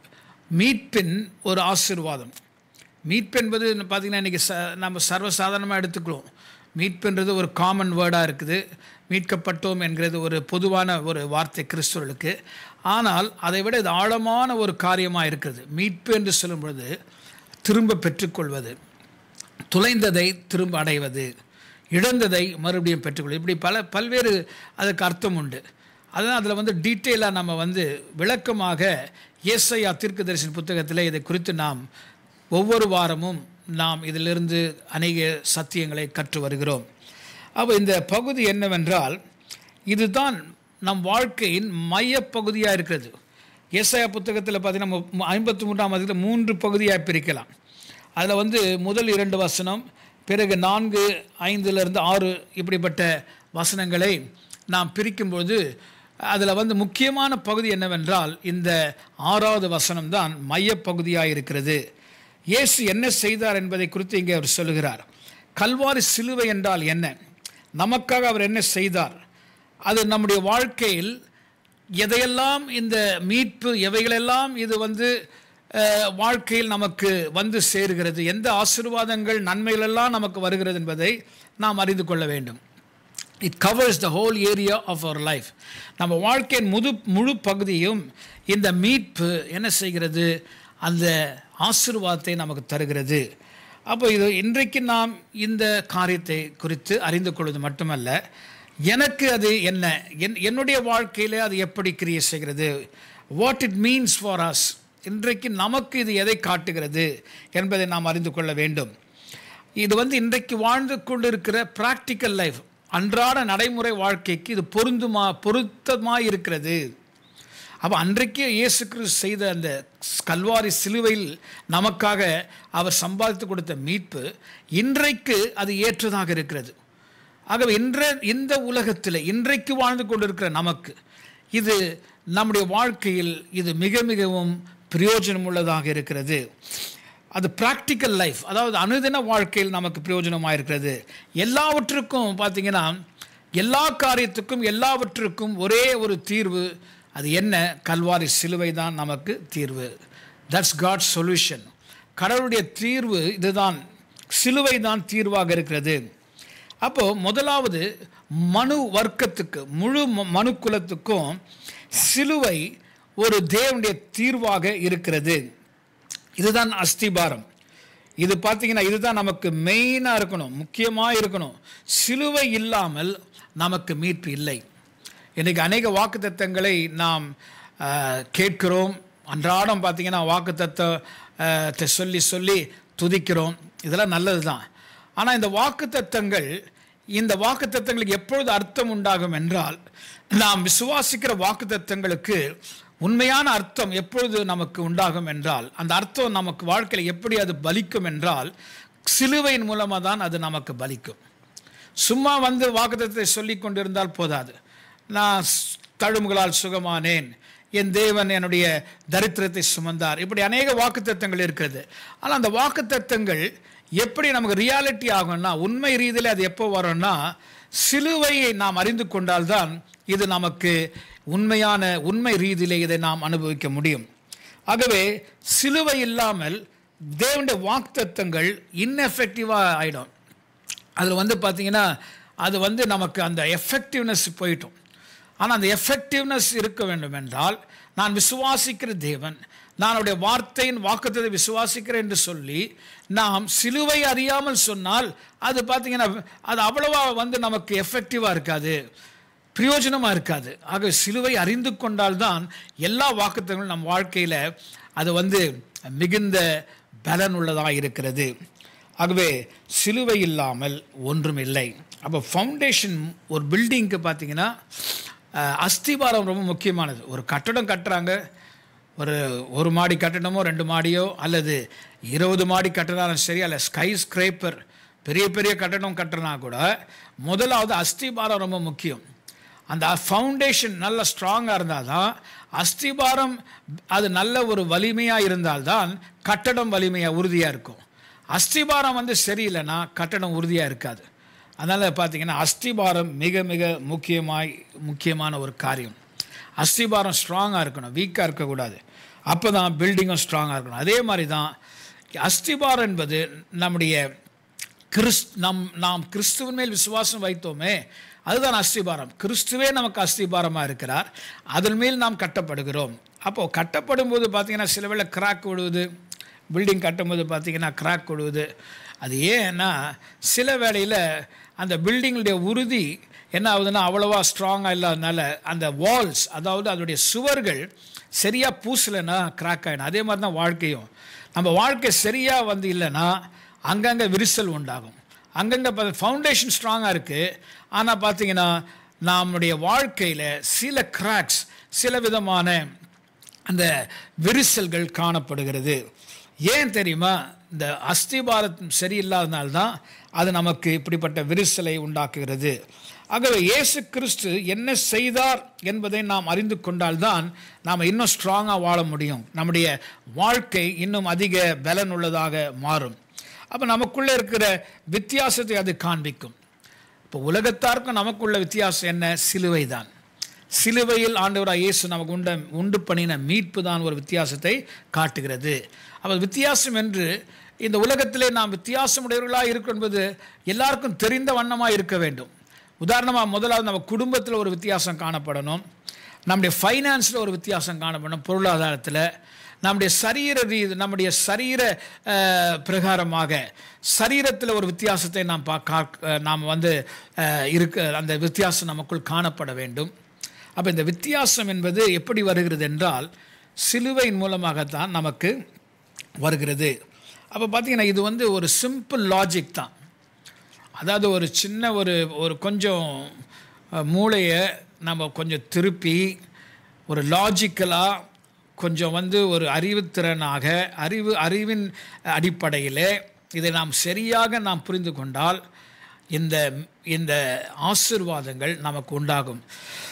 மீட்பின் ஒரு ஆசீர்வாதம் மீட்பு என்பது பார்த்திங்கன்னா இன்றைக்கி ச நம்ம சர்வசாதாரணமாக எடுத்துக்கிறோம் மீட்புன்றது ஒரு காமன் வேர்டாக இருக்குது மீட்கப்பட்டோம் என்கிறது ஒரு பொதுவான ஒரு வார்த்தை கிறிஸ்துவர்களுக்கு ஆனால் அதை விட இது ஆழமான ஒரு காரியமாக இருக்கிறது மீட்பு என்று சொல்லும் பொழுது திரும்ப பெற்றுக்கொள்வது துளைந்ததை திரும்ப அடைவது இழந்ததை மறுபடியும் பெற்றுக்கொள்வது இப்படி பல பல்வேறு அதுக்கு அர்த்தம் உண்டு அதான் அதில் வந்து டீட்டெயிலாக நம்ம வந்து விளக்கமாக ஏசையா தீர்க்க தரிசன புத்தகத்தில் இதை குறித்து நாம் ஒவ்வொரு வாரமும் நாம் இதிலிருந்து அநேக சத்தியங்களை கற்று வருகிறோம் அப்போ இந்த பகுதி என்னவென்றால் இதுதான் நம் வாழ்க்கையின் மையப்பகுதியாக இருக்கிறது ஏசாயா புத்தகத்தில் பார்த்தீங்கன்னா ஐம்பத்தி மூன்றாம் அதில் மூன்று பகுதியாக பிரிக்கலாம் அதில் வந்து முதல் இரண்டு வசனம் பிறகு நான்கு ஐந்துலேருந்து ஆறு இப்படிப்பட்ட வசனங்களை நாம் பிரிக்கும்போது அதில் வந்து முக்கியமான பகுதி என்னவென்றால் இந்த ஆறாவது வசனம் தான் மையப்பகுதியாக இருக்கிறது இயேசு என்ன செய்தார் என்பதை குறித்து இங்கே அவர் சொல்லுகிறார் கல்வாரி சிலுவை என்றால் என்ன நமக்காக அவர் என்ன செய்தார் அது நம்முடைய வாழ்க்கையில் எதையெல்லாம் இந்த மீட்பு எவைகளெல்லாம் இது வந்து அஹ், வாழ்க்கையில் நமக்கு வந்து சேருகிறது எந்த ஆசீர்வாதங்கள் நன்மைகளெல்லாம் நமக்கு வருகிறது என்பதை நாம் அறிந்து கொள்ள வேண்டும் it covers the whole area of our life நம்ம வாழ்க்கையின் முது முழு பகுதியும் இந்த மீட்பு என்ன செய்கிறது அந்த ஆசீர்வாதத்தை நமக்கு தருகிறது அப்போ இது இன்றைக்கு நாம் இந்த காரியத்தை குறித்து அறிந்து கொள்வது மட்டுமல்ல எனக்கு அது என்ன என் என்னுடைய வாழ்க்கையில் அது எப்படி கிரியை செய்கிறது what it means for us இன்றைக்கு நமக்கு இது எதை காட்டுகிறது என்பதை நாம் அறிந்து கொள்ள வேண்டும் இது வந்து இன்றைக்கு வாழ்ந்து கொண்டிருக்கிற ப்ராக்டிக்கல் லைஃப் அன்றாட நடைமுறை வாழ்க்கைக்கு இது பொருந்துமா பொருத்தமாக இருக்கிறது அப்போ அன்றைக்கே இயேசு கிறிஸ்து செய்த அந்த கல்வாரி சிலுவையில் நமக்காக அவர் சம்பாதித்து கொடுத்த மீட்பு இன்றைக்கு அது ஏற்றதாக இருக்கிறது ஆகவே இன்ற இந்த உலகத்தில் இன்றைக்கு வாழ்ந்து கொண்டிருக்கிற நமக்கு இது நம்முடைய வாழ்க்கையில் இது மிக மிகவும் பிரயோஜனம் உள்ளதாக இருக்கிறது அது ப்ராக்டிக்கல் லைஃப் அதாவது அனுதின வாழ்க்கையில் நமக்கு பிரயோஜனமாக இருக்கிறது எல்லாவற்றுக்கும் பார்த்தீங்கன்னா எல்லா காரியத்துக்கும் எல்லாவற்றுக்கும் ஒரே ஒரு தீர்வு அது என்ன கல்வாரி சிலுவை தான் நமக்கு தீர்வு தட்ஸ் காட் சொல்யூஷன் கடவுளுடைய தீர்வு இதுதான் சிலுவை தான் தீர்வாக இருக்கிறது அப்போ முதலாவது மனு வர்க்கத்துக்கு முழு ம- மனு குலத்துக்கும் சிலுவை ஒரு தேவனுடைய தீர்வாக இருக்கிறது இதுதான் அஸ்திபாரம் இது பார்த்தீங்கன்னா இதுதான் நமக்கு மெயினாக இருக்கணும் முக்கியமாக இருக்கணும் சிலுவை இல்லாமல் நமக்கு மீட்பு இல்லை இன்றைக்கி அநேக வாக்குத்தத்தங்களை நாம் ஆஹ், கேட்கிறோம் அன்றாடம் பார்த்தீங்கன்னா வாக்குத்தத்தை சொல்லி சொல்லி துதிக்கிறோம் இதெல்லாம் நல்லது தான் ஆனால் இந்த வாக்குத்தத்தங்கள் இந்த வாக்குத்தத்தங்களுக்கு எப்பொழுது அர்த்தம் உண்டாகும் என்றால் நாம் விசுவாசிக்கிற வாக்குத்தத்தங்களுக்கு உண்மையான அர்த்தம் எப்பொழுது நமக்கு உண்டாகும் என்றால் அந்த அர்த்தம் நமக்கு வாழ்க்கையில் எப்படி அது பலிக்கும் என்றால் சிலுவையின் மூலமாக தான் அது நமக்கு பலிக்கும் சும்மா வந்து வாக்குத்தத்தை சொல்லி கொண்டிருந்தால் போதாது நான் ஸ்- தழும்புகளால் சுகமானேன் என் தேவன் என்னுடைய தரித்திரத்தை சுமந்தார் இப்படி அநேக வாக்குத்தத்தங்கள் இருக்கிறது ஆனால் அந்த வாக்குத்தத்தங்கள் எப்படி நமக்கு ரியாலிட்டி ஆகும்னா உண்மை ரீதியில் அது எப்போ வரும்னா சிலுவையை நாம் அறிந்து கொண்டால்தான் இது நமக்கு உண்மையான உண்மை ரீதியிலே இதை நாம் அனுபவிக்க முடியும் ஆகவே சிலுவை இல்லாமல் தேவனுடைய வாக்குத்தத்தங்கள் ineffective-ஆ ஆயிடும் அதில் வந்து பார்த்தீங்கன்னா அது வந்து நமக்கு அந்த எஃபெக்டிவ்னஸ் போயிட்டோம் ஆனால் அந்த எஃபெக்டிவ்னஸ் இருக்க வேண்டும் என்றால் நான் விசுவாசிக்கிற தேவன் நான் அவருடைய வார்த்தையின் வாக்குத்தத்தை விசுவாசிக்கிறேன் என்று சொல்லி நாம் சிலுவை அறியாமல் சொன்னால் அது பார்த்தீங்கன்னா அது அவ்வளவா வந்து நமக்கு எஃபெக்டிவாக இருக்காது பிரயோஜனமாக இருக்காது ஆக சிலுவை அறிந்து கொண்டால்தான் எல்லா வாக்குத்தங்களும் நம் வாழ்க்கையில் அது வந்து மிகுந்த பலன் உள்ளதாக இருக்கிறது ஆகவே சிலுவை இல்லாமல் ஒன்றும் இல்லை அப்போ ஃபவுண்டேஷன் ஒரு பில்டிங்க்கு பார்த்தீங்கன்னா அஹ், அஸ்திவாரம் ரொம்ப முக்கியமானது ஒரு கட்டடம் கட்டுறாங்க ஒரு ஒரு மாடி கட்டடமோ ரெண்டு மாடியோ அல்லது இருபது மாடி கட்டினாலும் சரி அல்ல ஸ்கை ஸ்கிரேப்பர் பெரிய பெரிய கட்டடம் கட்டுறனா கூட முதலாவது அஸ்திபாரம் ரொம்ப முக்கியம் அந்த ஃபவுண்டேஷன் நல்ல ஸ்ட்ராங்காக இருந்தால் தான் அஸ்திபாரம் அது நல்ல ஒரு வலிமையாக இருந்தால்தான் கட்டடம் வலிமையாக உறுதியாக இருக்கும் அஸ்திபாரம் வந்து சரியில்லைன்னா கட்டடம் உறுதியாக இருக்காது அதனால் பார்த்தீங்கன்னா அஸ்திபாரம் மிக மிக முக்கியமாய் முக்கியமான ஒரு காரியம் அஸ்திபாரம் ஸ்ட்ராங்காக இருக்கணும் வீக்காக இருக்கக்கூடாது அப்போ தான் பில்டிங்கும் ஸ்ட்ராங்காக இருக்கணும் அதே மாதிரி தான் அஸ்திபாரம் என்பது நம்முடைய கிறிஸ் நம் நாம் கிறிஸ்துவின் மேல் விசுவாசம் வைத்தோமே அதுதான் அஸ்திபாரம் கிறிஸ்துவே நமக்கு அஸ்திபாரமாக இருக்கிறார் அதன் மேல் நாம் கட்டப்படுகிறோம் அப்போது கட்டப்படும் போது பார்த்தீங்கன்னா சில வேளை கிராக் விழுவுது பில்டிங் கட்டும்போது பார்த்தீங்கன்னா கிராக் விழுவுது அது ஏன்னா சில வேளையில் அந்த பில்டிங்களுடைய உறுதி என்ன ஆகுதுன்னா அவ்வளோவா ஸ்ட்ராங்காக இல்லாதனால அந்த வால்ஸ் அதாவது அதனுடைய சுவர்கள் சரியாக பூசலைன்னா கிராக் ஆகிடும் அதே மாதிரி தான் வாழ்க்கையும் நம்ம வாழ்க்கை சரியாக வந்து இல்லைன்னா அங்கங்கே விரிசல் உண்டாகும் அங்கங்கே ஃபவுண்டேஷன் ஸ்ட்ராங்காக இருக்குது ஆனால் பார்த்தீங்கன்னா நம்முடைய வாழ்க்கையில் சில கிராக்ஸ் சில விதமான அந்த விரிசல்கள் காணப்படுகிறது ஏன் தெரியுமா இந்த அஸ்திபாரம் சரியில்லாதனால்தான் அது நமக்கு இப்படிப்பட்ட விரிசலை உண்டாக்குகிறது ஆகவே இயேசு கிறிஸ்து என்ன செய்தார் என்பதை நாம் அறிந்து கொண்டால்தான் நாம் இன்னும் ஸ்ட்ராங்காக வாழ முடியும் நம்முடைய வாழ்க்கை இன்னும் அதிக பலன் உள்ளதாக மாறும் அப்போ நமக்குள்ளே இருக்கிற வித்தியாசத்தை அது காண்பிக்கும் இப்போ உலகத்தாருக்கும் நமக்குள்ள வித்தியாசம் என்ன சிலுவை தான் சிலுவையில் ஆண்டவராக இயேசு நமக்கு உண்ட உண்டு பண்ணின மீட்பு தான் ஒரு வித்தியாசத்தை காட்டுகிறது அப்போ வித்தியாசம் என்று இந்த உலகத்திலே நாம் வித்தியாசமுடையவர்களாக இருக்கும் என்பது எல்லாருக்கும் தெரிந்த வண்ணமாக இருக்க வேண்டும் உதாரணமாக முதலாவது நம்ம குடும்பத்தில் ஒரு வித்தியாசம் காணப்படணும் நம்முடைய ஃபைனான்ஸில் ஒரு வித்தியாசம் காணப்படணும் பொருளாதாரத்தில் நம்முடைய சரீர ரீதி நம்முடைய சரீர அஹ், பிரகாரமாக சரீரத்தில் ஒரு வித்தியாசத்தை நாம் பா கா- நாம் வந்து அஹ், இருக்க அந்த வித்தியாசம் நமக்குள் காணப்பட வேண்டும் அப்போ இந்த வித்தியாசம் என்பது எப்படி வருகிறது என்றால் சிலுவையின் மூலமாகத்தான் நமக்கு வருகிறது அப்போ பார்த்தீங்கன்னா இது வந்து ஒரு சிம்பிள் லாஜிக் தான் அதாவது ஒரு சின்ன ஒரு ஒரு கொஞ்சம் அஹ், மூளையை நம்ம கொஞ்சம் திருப்பி ஒரு லாஜிக்கலாக கொஞ்சம் வந்து ஒரு அறிவுத்திறனாக அறிவு அறிவின் அடிப்படையில் இதை நாம் சரியாக நாம் புரிந்து கொண்டால் இந்த இந்த ஆசீர்வாதங்கள் நமக்கு உண்டாகும்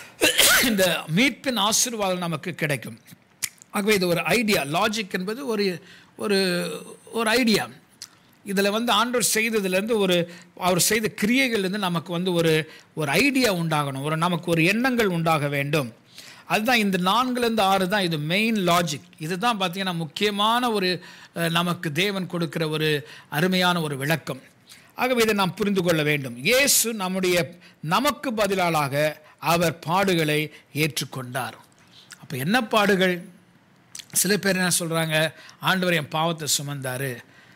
இந்த மீட்பின் ஆசீர்வாதம் நமக்கு கிடைக்கும் ஆகவே இது ஒரு ஐடியா லாஜிக் என்பது ஒரு ஒரு ஒரு ஐடியா இதில் வந்து ஆண்டவர் செய்ததுலேருந்து ஒரு அவர் செய்த கிரியைகள்லேருந்து நமக்கு வந்து ஒரு ஒரு ஐடியா உண்டாகணும் ஒரு நமக்கு ஒரு எண்ணங்கள் உண்டாக வேண்டும் அதுதான் இந்த நான்குலேருந்து ஆறு தான் இது மெயின் லாஜிக் இதுதான் பார்த்தீங்கன்னா முக்கியமான ஒரு அஹ், நமக்கு தேவன் கொடுக்கிற ஒரு அருமையான ஒரு விளக்கம் ஆகவே இதை நாம் புரிந்து கொள்ள வேண்டும் இயேசு நம்முடைய நமக்கு பதிலாளாக அவர் பாடுகளை ஏற்றுக்கொண்டார் அப்போ என்ன பாடுகள் சில பேர் என்ன சொல்கிறாங்க ஆண்டவர் என் பாவத்தை சுமந்தாரு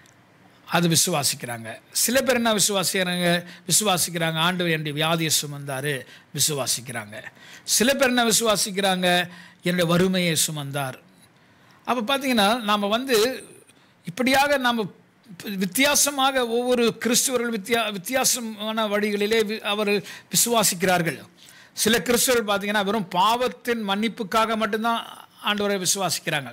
அது விசுவாசிக்கிறாங்க சில பேர் என்ன விசுவாசிக்கிறாங்க விசுவாசிக்கிறாங்க ஆண்டவர் என்னுடைய வியாதியை சுமந்தாரு விசுவாசிக்கிறாங்க சில பேர் என்ன விசுவாசிக்கிறாங்க என்னுடைய வறுமையை சுமந்தார் அப்போ பார்த்தீங்கன்னா நாம் வந்து இப்படியாக நாம் வித்தியாசமாக ஒவ்வொரு கிறிஸ்துவர்கள் வித்தியா வித்தியாசமான வழிகளிலே வி- அவர் விசுவாசிக்கிறார்கள் சில கிறிஸ்துவர்கள் பார்த்தீங்கன்னா வெறும் பாவத்தின் மன்னிப்புக்காக மட்டும்தான் ஆண்டவரை விசுவாசிக்கிறாங்க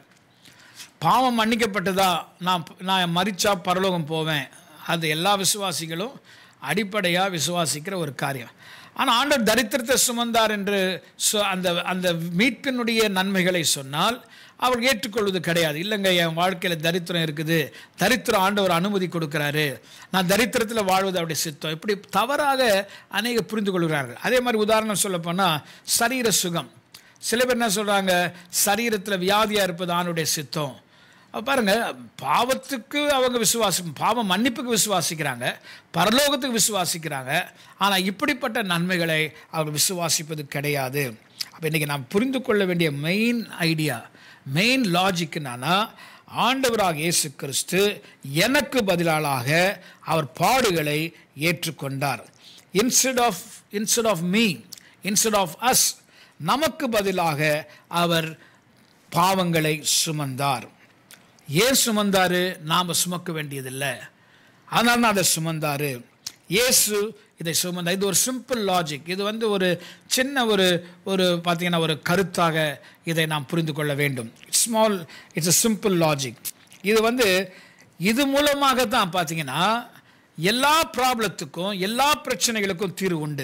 பாவம் மன்னிக்கப்பட்டதா நான் நான் மறிச்சா பரலோகம் போவேன் அது எல்லா விசுவாசிகளும் அடிப்படையாக விசுவாசிக்கிற ஒரு காரியம் ஆனால் ஆண்டவர் தரித்திரத்தை சுமந்தார் என்று சொ- அந்த அந்த மீட்பினுடைய நன்மைகளை சொன்னால் அவர் ஏற்றுக்கொள்வது கிடையாது இல்லைங்க என் வாழ்க்கையில் தரித்திரம் இருக்குது தரித்திரம் ஆண்டவர் அனுமதி கொடுக்குறாரு நான் தரித்திரத்தில் வாழ்வது அவருடைய சித்தம் இப்படி தவறாக அநேக புரிந்து கொள்கிறார்கள் அதே மாதிரி உதாரணம் சொல்லப்போனால் சரீர சுகம் சில பேர் என்ன சொல்கிறாங்க சரீரத்தில் வியாதியாக இருப்பது ஆணுடைய சித்தம் அப்ப பாருங்க பாவத்துக்கு அவங்க விசுவாசம் பாவம் மன்னிப்புக்கு விசுவாசிக்கிறாங்க பரலோகத்துக்கு விசுவாசிக்கிறாங்க ஆனால் இப்படிப்பட்ட நன்மைகளை அவர் விசுவாசிப்பது கிடையாது அப்போ இன்றைக்கி நாம் புரிந்து கொள்ள வேண்டிய மெயின் ஐடியா மெயின் லாஜிக் என்னன்னா ஆண்டவராக இயேசு கிறிஸ்து எனக்கு பதிலாளாக அவர் பாடுகளை ஏற்றுக்கொண்டார் instead of instead of me instead of us நமக்கு பதிலாக அவர் பாவங்களை சுமந்தார் ஏன் சுமந்தாரு நாம் சுமக்க வேண்டியதில்லை அதனால தான் அதை சுமந்தாரு இயேசு இதை சுமந்தார் இது ஒரு சிம்பிள் லாஜிக் இது வந்து ஒரு சின்ன ஒரு ஒரு பார்த்தீங்கன்னா ஒரு கருத்தாக இதை நாம் புரிந்து கொள்ள வேண்டும் small it's a simple logic இது வந்து இது மூலமாக தான் பார்த்தீங்கன்னா எல்லா ப்ராப்ளத்துக்கும் எல்லா பிரச்சனைகளுக்கும் தீர்வு உண்டு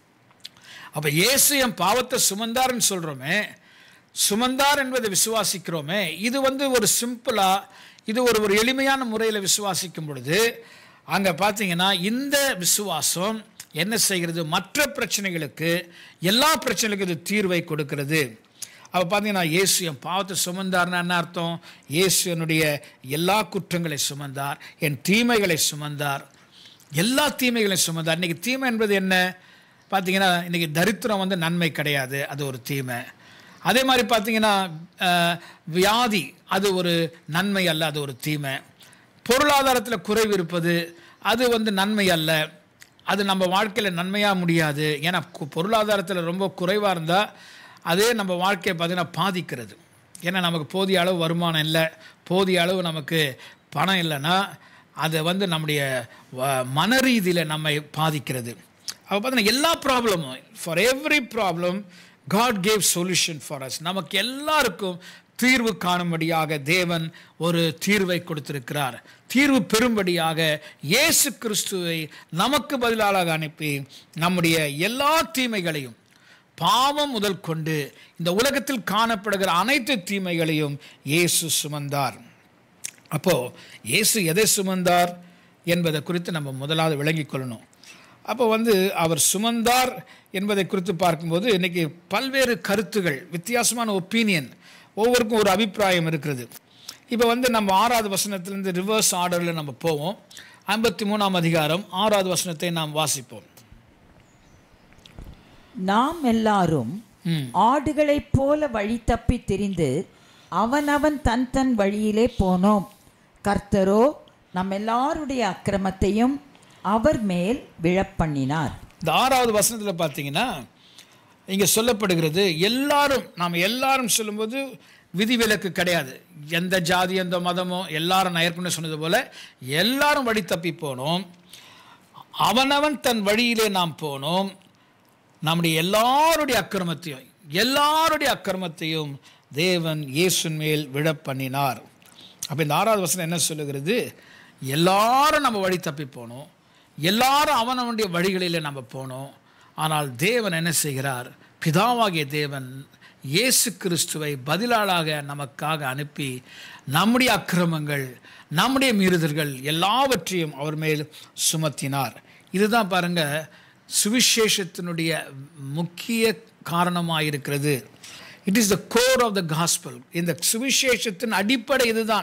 அப்போ இயேசு என் பாவத்தை சுமந்தார்னு சொல்கிறோமே சுமந்தார் என்பதை விசுவாசிக்கிறோமே இது வந்து ஒரு சிம்பிளாக இது ஒரு ஒரு எளிமையான முறையில் விசுவாசிக்கும் பொழுது அங்கே பார்த்தீங்கன்னா இந்த விசுவாசம் என்ன செய்கிறது மற்ற பிரச்சனைகளுக்கு எல்லா பிரச்சனைகளுக்கும் இது தீர்வை கொடுக்கிறது அப்போ பார்த்தீங்கன்னா இயேசு என் பாவத்தை சுமந்தார்னா என்ன அர்த்தம் இயேசு என்னுடைய எல்லா குற்றங்களை சுமந்தார் என் தீமைகளை சுமந்தார் எல்லா தீமைகளையும் சுமந்தார் இன்னைக்கு தீமை என்பது என்ன பார்த்தீங்கன்னா இன்னைக்கு தரித்திரம் வந்து நன்மை கிடையாது அது ஒரு தீமை அதே மாதிரி பார்த்தீங்கன்னா அஹ், வியாதி அது ஒரு நன்மை அல்ல அது ஒரு தீமை பொருளாதாரத்தில் குறைவு இருப்பது அது வந்து நன்மை அல்ல அது நம்ம வாழ்க்கையில் நன்மையாக முடியாது ஏன்னா கு- பொருளாதாரத்தில் ரொம்ப குறைவாக இருந்தால் அதே நம்ம வாழ்க்கையை பார்த்தீங்கன்னா பாதிக்கிறது ஏன்னா நமக்கு போதிய அளவு வருமானம் இல்லை போதிய அளவு நமக்கு பணம் இல்லைன்னா அதை வந்து நம்முடைய வ- மன ரீதியில் நம்மை பாதிக்கிறது அப்போ பார்த்தீங்கன்னா எல்லா ப்ராப்ளமும் for every problem God gave solution for us நமக்கு எல்லாருக்கும் தீர்வு காணும்படியாக தேவன் ஒரு தீர்வை கொடுத்திருக்கிறார் தீர்வு பெறும்படியாக இயேசு கிறிஸ்துவை நமக்கு பதிலாக அனுப்பி நம்முடைய எல்லா தீமைகளையும் பாவம் முதல் கொண்டு இந்த உலகத்தில் காணப்படுகிற அனைத்து தீமைகளையும் இயேசு சுமந்தார் அப்போ இயேசு எதை சுமந்தார் என்பதை குறித்து நம்ம முதலாவது விளங்கிக் கொள்ளணும் அப்போ வந்து அவர் சுமந்தார் என்பதை குறித்து பார்க்கும்போது இன்னைக்கு பல்வேறு கருத்துகள் வித்தியாசமான ஒப்பீனியன் ஒவ்வொருக்கும் ஒரு அபிப்பிராயம் இருக்கிறது இப்போ வந்து நம்ம ஆறாவது வசனத்திலிருந்து ரிவர்ஸ் ஆர்டரில் நம்ம போவோம் ஐம்பத்தி மூணாம் அதிகாரம் ஆறாவது வசனத்தை நாம் வாசிப்போம் நாம் எல்லாரும் ஆடுகளைப் போல வழி தப்பி திரிந்து அவனவன் தன் தன் வழியிலே போனோம் கர்த்தரோ நம் எல்லாருடைய அக்கிரமத்தையும் அவர் மேல் விழப்பண்ணினார் இந்த ஆறாவது வசனத்தில் பார்த்தீங்கன்னா இங்கே சொல்லப்படுகிறது எல்லாரும் நாம் எல்லாரும் சொல்லும்போது விதிவிலக்கு கிடையாது எந்த ஜாதி எந்த மதமோ எல்லாரும் நான் ஏற்கனவே சொன்னது போல எல்லாரும் வழி தப்பி போனோம் அவனவன் தன் வழியிலே நாம் போனோம் நம்முடைய எல்லாருடைய அக்கிரமத்தையும் எல்லாருடைய அக்கிரமத்தையும் தேவன் இயேசுன் மேல் விழ பண்ணினார் அப்போ இந்த ஆறாவது வசனம் என்ன சொல்லுகிறது எல்லாரும் நம்ம வழி தப்பி போனோம் எல்லாரும் அவனவனுடைய வழிகளிலே நம்ம போனோம் ஆனால் தேவன் என்ன செய்கிறார் பிதாவாகிய தேவன் இயேசு கிறிஸ்துவை பதிலாளாக நமக்காக அனுப்பி நம்முடைய அக்கிரமங்கள் நம்முடைய மீறுதல்கள் எல்லாவற்றையும் அவர் மேல் சுமத்தினார் இதுதான் பாருங்க சுவிசேஷத்தினுடைய முக்கிய காரணமாக இருக்கிறது it is the core of the gospel இந்த சுவிசேஷத்தின் அடிப்படை இதுதான்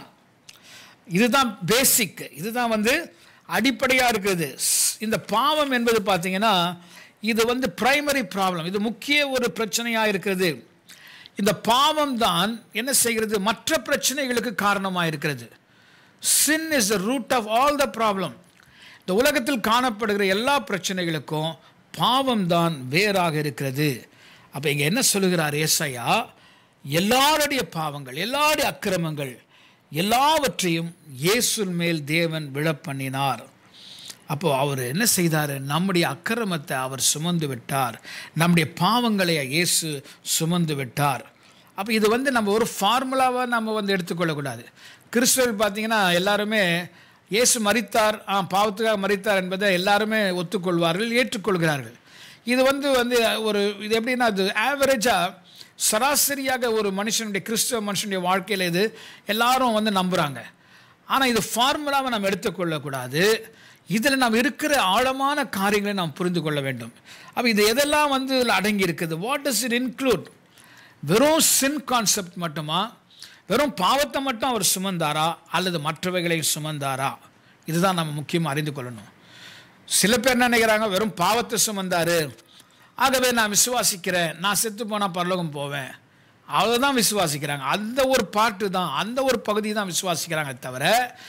இதுதான் பேசிக் இதுதான் வந்து அடிப்படையாக இருக்குது ஸ்- இந்த பாவம் என்பது பார்த்தீங்கன்னா இது வந்து பிரைமரி ப்ராப்ளம் இது முக்கிய ஒரு பிரச்சனையாக இருக்கிறது இந்த பாவம் தான் என்ன செய்கிறது மற்ற பிரச்சனைகளுக்கு காரணமாக இருக்கிறது sin is the root of all the problem இந்த உலகத்தில் காணப்படுகிற எல்லா பிரச்சனைகளுக்கும் பாவம் தான் வேறாக இருக்கிறது அப்போ இங்கே என்ன சொல்லுகிறார் ஏசாயா எல்லாருடைய பாவங்கள் எல்லாருடைய அக்கிரமங்கள் எல்லாவற்றையும் இயேசுவின் மேல் தேவன் விழப்பண்ணினார் அப்போ அவர் என்ன செய்தார் நம்முடைய அக்கிரமத்தை அவர் சுமந்து விட்டார் நம்முடைய பாவங்களை இயேசு சுமந்து விட்டார் அப்போ இது வந்து நம்ம ஒரு ஃபார்முலாவாக நம்ம வந்து எடுத்துக்கொள்ளக்கூடாது கிறிஸ்துவர்கள் பார்த்தீங்கன்னா எல்லாருமே இயேசு மரித்தார் ஆ பாவத்துக்காக மரித்தார் என்பதை எல்லாருமே ஒத்துக்கொள்வார்கள் ஏற்றுக்கொள்கிறார்கள் இது வந்து வந்து ஒரு இது எப்படின்னா அது ஆவரேஜாக சராசரியாக ஒரு மனுஷனுடைய கிறிஸ்தவ மனுஷனுடைய வாழ்க்கையில் இது எல்லாரும் வந்து நம்புகிறாங்க ஆனால் இது ஃபார்முலாவை நம்ம எடுத்துக்கொள்ளக்கூடாது இதில் நாம் இருக்கிற ஆழமான காரியங்களை நாம் புரிந்து கொள்ள வேண்டும் அப்போ இது எதெல்லாம் வந்து இதில் அடங்கி இருக்குது வாட் does it இன்க்ளூட் வெறும் சின் கான்செப்ட் மட்டுமா வெறும் பாவத்தை மட்டும் அவர் சுமந்தாரா அல்லது மற்றவைகளையும் சுமந்தாரா இதுதான் நம்ம முக்கியமாக அறிந்து கொள்ளணும் சில பேர் என்ன நினைக்கிறாங்க வெறும் பாவத்தை சுமந்தாரு ஆகவே நான் விசுவாசிக்கிறேன் நான் செத்து போனால் பரலோகம் போவேன் அவ்வளோதான் விசுவாசிக்கிறாங்க அந்த ஒரு பாட்டு தான் அந்த ஒரு பகுதி தான் விசுவாசிக்கிறாங்க தவிர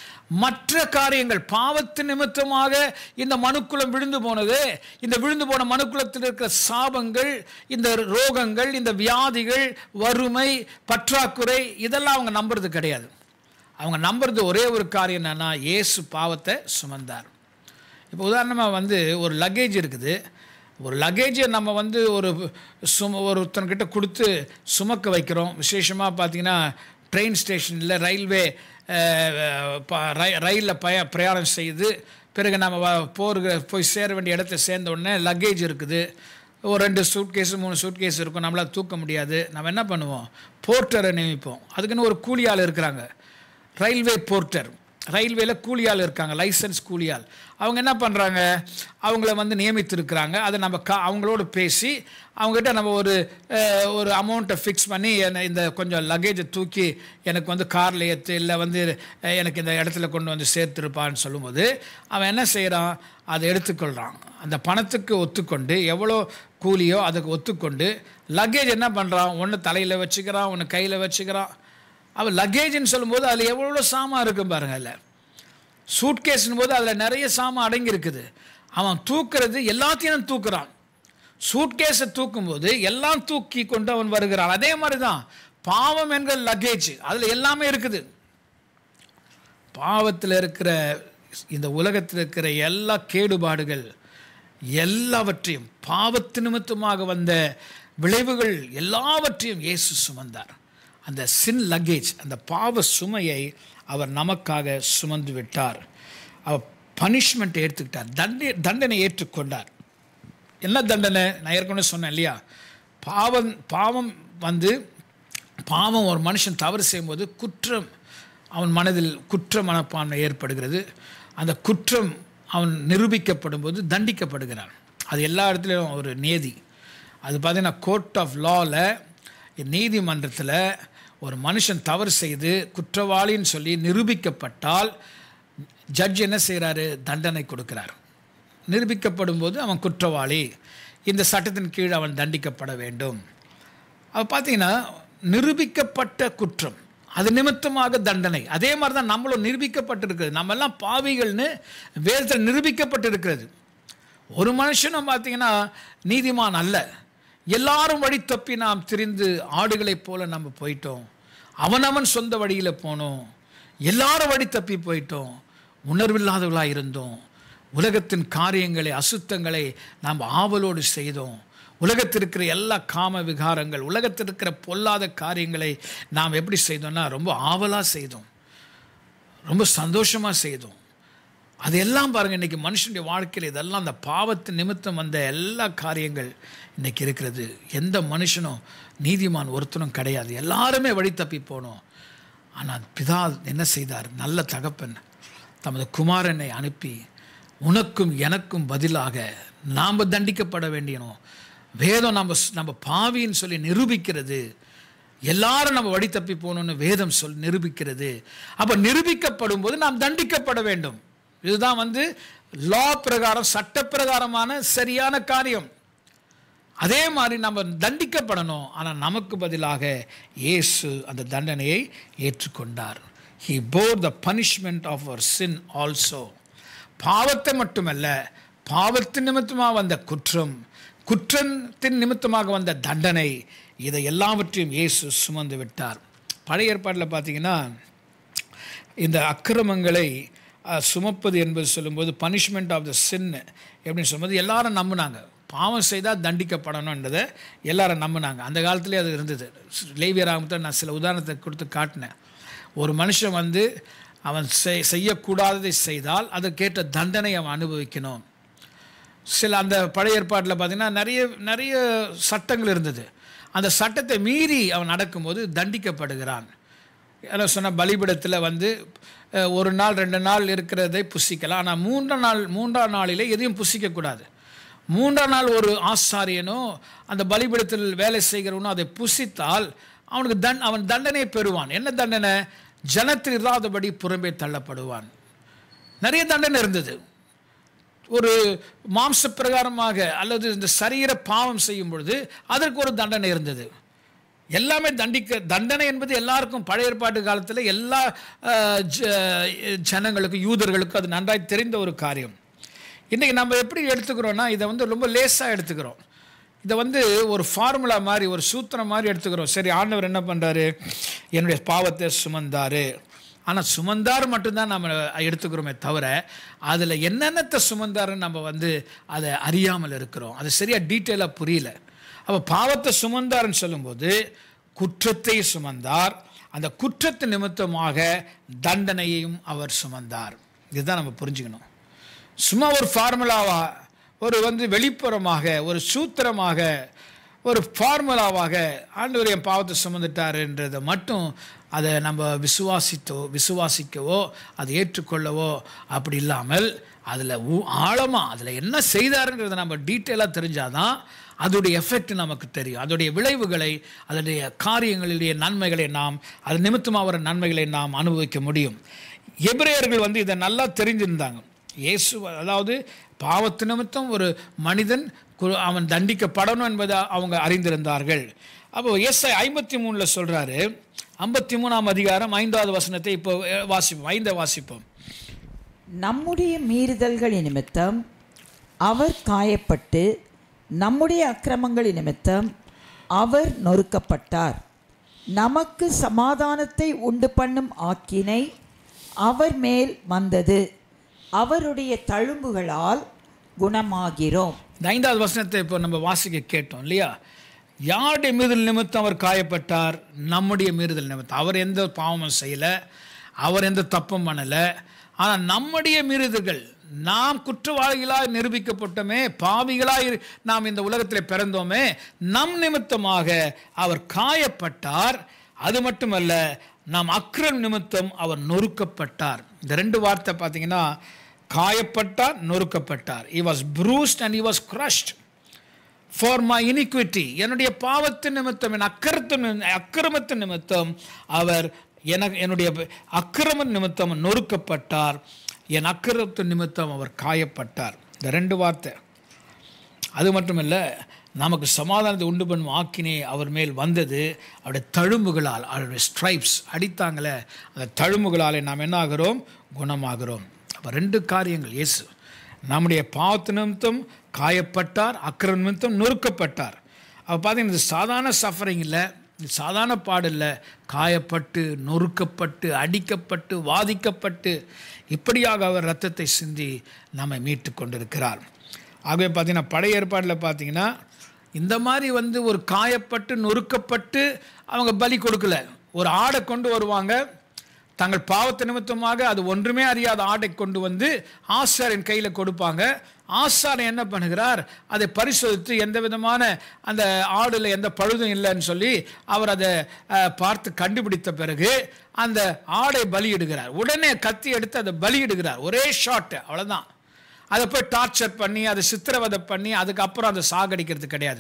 மற்ற காரியங்கள் பாவத்து நிமித்தமாக இந்த மனுக்குலம் விழுந்து போனது இந்த விழுந்து போன மனுக்குலத்தில் இருக்கிற சாபங்கள் இந்த ரோகங்கள் இந்த வியாதிகள் வறுமை பற்றாக்குறை இதெல்லாம் அவங்க நம்புறது கிடையாது அவங்க நம்புறது ஒரே ஒரு காரியம் என்னன்னா இயேசு பாவத்தை சுமந்தார் இப்போ உதாரணமாக வந்து ஒரு லக்கேஜ் இருக்குது ஒரு லக்கேஜை நம்ம வந்து ஒரு சும ஒருத்தன்கிட்ட கொடுத்து சுமக்க வைக்கிறோம் விசேஷமாக பார்த்தீங்கன்னா ட்ரெயின் ஸ்டேஷனில் ரயில்வே ரயிலில் பய பிரயாணம் செய்து பிறகு நம்ம வ- போருக போய் சேர வேண்டிய இடத்த சேர்ந்த உடனே லக்கேஜ் இருக்குது ஒரு ரெண்டு சூட் கேஸு மூணு சூட் கேஸ் இருக்கும் நம்மளால் தூக்க முடியாது நம்ம என்ன பண்ணுவோம் போர்ட்டரை நியமிப்போம் அதுக்குன்னு ஒரு கூலி ஆள் இருக்கிறாங்க ரயில்வே போர்ட்டர் ரயில்வேல கூலியாள் இருக்காங்க லைசன்ஸ் கூலியாள் அவங்க என்ன பண்ணுறாங்க அவங்கள வந்து நியமித்திருக்கிறாங்க அதை நம்ம கா அவங்களோட பேசி அவங்ககிட்ட நம்ம ஒரு அஹ், ஒரு அமௌண்ட்டை ஃபிக்ஸ் பண்ணி என்னை இந்த கொஞ்சம் லக்கேஜை தூக்கி எனக்கு வந்து காரில் ஏற்று இல்லை வந்து அஹ், எனக்கு இந்த இடத்துல கொண்டு வந்து சேர்த்துருப்பான்னு சொல்லும்போது அவன் என்ன செய்கிறான் அதை எடுத்துக்கொள்கிறான் அந்த பணத்துக்கு ஒத்துக்கொண்டு எவ்வளோ கூலியோ அதுக்கு ஒத்துக்கொண்டு லக்கேஜ் என்ன பண்ணுறான் ஒன்று தலையில் வச்சுக்கிறான் ஒன்று கையில் வச்சுக்கிறான் அவன் லக்கேஜ்னு சொல்லும்போது அதில் எவ்வளோ சாமான் இருக்கும் பாருங்க அதில் சூட்கேஸ்னும் போது அதில் நிறைய சாமான் அடங்கி இருக்குது அவன் தூக்குறது எல்லாத்தையும் தூக்குறான் சூட்கேஸை தூக்கும்போது எல்லாம் தூக்கி கொண்டு அவன் வருகிறான் அதே மாதிரி தான் பாவம் என்கிற லக்கேஜ் அதில் எல்லாமே இருக்குது பாவத்தில் இருக்கிற இந்த உலகத்தில் இருக்கிற எல்லா கேடுபாடுகள் எல்லாவற்றையும் பாவத்து நிமித்தமாக வந்த விளைவுகள் எல்லாவற்றையும் இயேசு சுமந்தார் அந்த சின் லக்கேஜ் அந்த பாவ சுமையை அவர் நமக்காக சுமந்து விட்டார் அவர் பனிஷ்மெண்ட் ஏற்றுக்கிட்டார் தண்டனை தண்டனை ஏற்றுக்கொண்டார் என்ன தண்டனை நான் ஏற்கனவே சொன்னேன் இல்லையா பாவம் பாவம் வந்து பாவம் ஒரு மனுஷன் தவறு செய்யும்போது குற்றம் அவன் மனதில் குற்ற மனப்பான்மை ஏற்படுகிறது அந்த குற்றம் அவன் நிரூபிக்கப்படும் போது தண்டிக்கப்படுகிறான் அது எல்லா இடத்துலையும் ஒரு நேதி அது பார்த்தீங்கன்னா கோர்ட் ஆஃப் லாவில் நீதிமன்றத்தில் ஒரு மனுஷன் தவறு செய்து குற்றவாளின்னு சொல்லி நிரூபிக்கப்பட்டால் ஜட்ஜ் என்ன செய்கிறாரு தண்டனை கொடுக்கிறார் நிரூபிக்கப்படும் போது அவன் குற்றவாளி இந்த சட்டத்தின் கீழ் அவன் தண்டிக்கப்பட வேண்டும் அது பார்த்தீங்கன்னா நிரூபிக்கப்பட்ட குற்றம் அது நிமித்தமாக தண்டனை அதே மாதிரி தான் நம்மளும் நிரூபிக்கப்பட்டிருக்கிறது நம்ம எல்லாம் பாவிகள்னு வேதத்தில் நிரூபிக்கப்பட்டிருக்கிறது ஒரு மனுஷனும் பார்த்தீங்கன்னா நீதிமான் அல்ல எல்லாரும் வழி தப்பி நாம் திரிந்து ஆடுகளைப் போல நம்ம போயிட்டோம் அவனவன் சொந்த வழியில் போனோம் எல்லாரும் வழி தப்பி போயிட்டோம் உணர்வில்லாதவர்களாக இருந்தோம் உலகத்தின் காரியங்களை அசுத்தங்களை நாம் ஆவலோடு செய்தோம் உலகத்தில் இருக்கிற எல்லா காம விகாரங்கள் உலகத்தில் இருக்கிற பொல்லாத காரியங்களை நாம் எப்படி செய்தோம்னா ரொம்ப ஆவலாக செய்தோம் ரொம்ப சந்தோஷமாக செய்தோம் அதெல்லாம் பாருங்கள் இன்றைக்கி மனுஷனுடைய வாழ்க்கையில் இதெல்லாம் அந்த பாவத்து நிமித்தம் வந்த எல்லா காரியங்கள் இன்றைக்கி இருக்கிறது எந்த மனுஷனும் நீதிமான் ஒருத்தனும் கிடையாது எல்லாருமே வழி தப்பி போனோம் ஆனால் பிதா என்ன செய்தார் நல்ல தகப்பன் தமது குமாரனை அனுப்பி உனக்கும் எனக்கும் பதிலாக நாம் தண்டிக்கப்பட வேண்டியனோம் வேதம் நம்ம நம்ம பாவின்னு சொல்லி நிரூபிக்கிறது எல்லாரும் நம்ம வழி தப்பி போகணும்னு வேதம் சொல் நிரூபிக்கிறது அப்போ நிரூபிக்கப்படும் போது நாம் தண்டிக்கப்பட வேண்டும் இதுதான் வந்து லா பிரகாரம் சட்ட பிரகாரமான சரியான காரியம் அதே மாதிரி நம்ம தண்டிக்கப்படணும் ஆனால் நமக்கு பதிலாக இயேசு அந்த தண்டனையை ஏற்றுக்கொண்டார் he bore the punishment of our sin also பாவத்தை மட்டுமல்ல பாவத்தின் நிமித்தமாக வந்த குற்றம் குற்றத்தின் நிமித்தமாக வந்த தண்டனை இதை எல்லாவற்றையும் இயேசு சுமந்து விட்டார் பழைய ஏற்பாட்டில் பார்த்தீங்கன்னா இந்த அக்கிரமங்களை அஹ், சுமப்பது என்பது சொல்லும்போது பனிஷ்மெண்ட் ஆஃப் த சின் எப்படின்னு சொல்லும்போது எல்லாரும் நம்பினாங்க பாவம் செய்தால் தண்டிக்கப்படணுன்றதை எல்லாரும் நம்பினாங்க அந்த காலத்திலே அது இருந்தது லேவியராமத்தை நான் சில உதாரணத்தை கொடுத்து காட்டினேன் ஒரு மனுஷன் வந்து அவன் செய் செய்யக்கூடாததை செய்தால் அதற்கேற்ற தண்டனை அவன் அனுபவிக்கணும் சில அந்த பழைய ஏற்பாட்டில் பார்த்தீங்கன்னா நிறைய நிறைய சட்டங்கள் இருந்தது அந்த சட்டத்தை மீறி அவன் நடக்கும்போது தண்டிக்கப்படுகிறான் என்ன சொன்ன பலிபிடத்தில் வந்து அஹ், ஒரு நாள் ரெண்டு நாள் இருக்கிறதை புசிக்கலாம் ஆனால் மூன்றாம் நாள் மூன்றாம் நாளிலே எதையும் புசிக்கக்கூடாது மூன்றாம் நாள் ஒரு ஆசாரியனோ அந்த பலிபிடத்தில் வேலை செய்கிறவனோ அதை புசித்தால் அவனுக்கு தன் அவன் தண்டனையை பெறுவான் என்ன தண்டனை ஜனத்தில் இராதபடி புறம்பே தள்ளப்படுவான் நிறைய தண்டனை இருந்தது ஒரு மாம்ச பிரகாரமாக அல்லது இந்த சரீர பாவம் செய்யும் பொழுது அதற்கு ஒரு தண்டனை இருந்தது எல்லாமே தண்டிக்க தண்டனை என்பது எல்லாருக்கும் பழைய ஏற்பாட்டு காலத்தில் எல்லா அஹ், ஜ- ஜனங்களுக்கும் யூதர்களுக்கும் அது நன்றாய் தெரிந்த ஒரு காரியம் இன்றைக்கி நம்ம எப்படி எடுத்துக்கிறோன்னா இதை வந்து ரொம்ப லேசாக எடுத்துக்கிறோம் இதை வந்து ஒரு ஃபார்முலா மாதிரி ஒரு சூத்திரம் மாதிரி எடுத்துக்கிறோம் சரி ஆண்டவர் என்ன பண்ணுறாரு என்னுடைய பாவத்தை சுமந்தாரு ஆனால் சுமந்தார் மட்டும்தான் நம்ம எடுத்துக்கிறோமே தவிர அதில் என்னென்னத்தை சுமந்தாருன்னு நம்ம வந்து அதை அறியாமல் இருக்கிறோம் அது சரியாக டீட்டெயிலாக புரியல அப்போ பாவத்தை சுமந்தார்னு சொல்லும்போது குற்றத்தை சுமந்தார் அந்த குற்றத்து நிமித்தமாக தண்டனையையும் அவர் சுமந்தார் இதுதான் நம்ம புரிஞ்சுக்கணும் சும்மா ஒரு ஃபார்முலாவா ஒரு வந்து வெளிப்புறமாக ஒரு சூத்திரமாக ஒரு ஃபார்முலாவாக ஆண்டவர் என் பாவத்தை சுமந்துட்டாருன்றதை மட்டும் அதை நம்ம விசுவாசித்தோ விசுவாசிக்கவோ அதை ஏற்றுக்கொள்ளவோ அப்படி இல்லாமல் அதில் ஆழமாக அதில் என்ன செய்தாருன்றதை நம்ம டீட்டெயிலாக தெரிஞ்சாதான் அதோடைய எஃபெக்ட் நமக்கு தெரியும் அதோடைய விளைவுகளை அதனுடைய காரியங்களுடைய நன்மைகளை நாம் அது நிமித்தமாக வர நன்மைகளை நாம் அனுபவிக்க முடியும் எபிரேயர்கள் வந்து இதை நல்லா தெரிஞ்சிருந்தாங்க இயேசு அதாவது பாவத்து நிமித்தம் ஒரு மனிதன் கு- அவன் தண்டிக்கப்படணும் என்பதை அவங்க அறிந்திருந்தார்கள் அப்போ எஸ்ஐ ஐம்பத்தி மூணில் சொல்கிறாரு ஐம்பத்தி மூணாம் அதிகாரம் ஐந்தாவது வசனத்தை இப்போ அஹ், வாசிப்போம் ஐந்தை வாசிப்போம் நம்முடைய மீறுதல்களின் நிமித்தம் அவர் காயப்பட்டு நம்முடைய அக்கிரமங்களின் நிமித்தம் அவர் நொறுக்கப்பட்டார் நமக்கு சமாதானத்தை உண்டு பண்ணும் ஆக்கினை அவர் மேல் வந்தது அவருடைய தழும்புகளால் குணமாகிறோம் இந்த ஐந்தாவது வசனத்தை இப்போ நம்ம வாசிக்க கேட்டோம் இல்லையா யாருடைய மீறுதல் நிமித்தம் அவர் காயப்பட்டார் நம்முடைய மீறுதல் நிமித்தம் அவர் எந்த பாவமும் செய்யலை அவர் எந்த தப்பும் பண்ணலை ஆனால் நம்முடைய மீறுதல்கள் நாம் குற்றவாளிகளாய் நிரூபிக்கப்பட்டோமே பாவிகளாய் இரு- நாம் இந்த உலகத்தில் பிறந்தோமே நம் நிமித்தமாக அவர் காயப்பட்டார் அது மட்டுமல்ல நாம் அக்ரம் நிமித்தம் அவர் நொறுக்கப்பட்டார் இந்த ரெண்டு வார்த்தை பார்த்தீங்கன்னா காயப்பட்டார் நொறுக்கப்பட்டார் he was bruised and he was crushed for my iniquity என்னுடைய பாவத்தின் நிமித்தம் என் அக்கிரத்தின் அக்கிரமத்தின் நிமித்தம் அவர் எனக்கு என்னுடைய அக்கிரம நிமித்தம் நொறுக்கப்பட்டார் என் அக்கிரமத்தின் நிமித்தம் அவர் காயப்பட்டார் இந்த ரெண்டு வார்த்தை அது மட்டுமல்ல நமக்கு சமாதானத்தை உண்டு பண்ணும் ஆக்கினே அவர் மேல் வந்தது அவருடைய தழும்புகளால் அவருடைய ஸ்ட்ரைப்ஸ் அடித்தாங்களே அந்த தழும்புகளாலே நாம் என்ன ஆகிறோம் குணமாகிறோம் அப்போ ரெண்டு காரியங்கள் இயேசு நம்முடைய பாவத்து நிமித்தம் காயப்பட்டார் அக்கிர நிமித்தம் நொறுக்கப்பட்டார் அப்போ பார்த்தீங்கன்னா இது சாதாரண சஃபரிங் இல்லை இது சாதாரண பாடு இல்லை காயப்பட்டு நொறுக்கப்பட்டு அடிக்கப்பட்டு வாதிக்கப்பட்டு இப்படியாக அவர் ரத்தத்தை சிந்தி நம்மை மீட்டு கொண்டிருக்கிறார் ஆகவே பார்த்தீங்கன்னா பழைய ஏற்பாட்டில் பார்த்தீங்கன்னா இந்த மாதிரி வந்து ஒரு காயப்பட்டு நொறுக்கப்பட்டு அவங்க பலி கொடுக்கல ஒரு ஆடை கொண்டு வருவாங்க தங்கள் பாவத்து நிமித்தமாக அது ஒன்றுமே அறியாத ஆடை கொண்டு வந்து ஆசாரின் கையில் கொடுப்பாங்க ஆசாரன் என்ன பண்ணுகிறார் அதை பரிசோதித்து எந்த விதமான அந்த ஆடுல எந்த பழுதும் இல்லைன்னு சொல்லி அவர் அதை அஹ், பார்த்து கண்டுபிடித்த பிறகு அந்த ஆடை பலியிடுகிறார் உடனே கத்தி எடுத்து அதை பலியிடுகிறார் ஒரே ஷாட் அவ்வளோதான் அதை போய் டார்ச்சர் பண்ணி அதை சித்திரவதை பண்ணி அதுக்கப்புறம் அதை சாகடிக்கிறது கிடையாது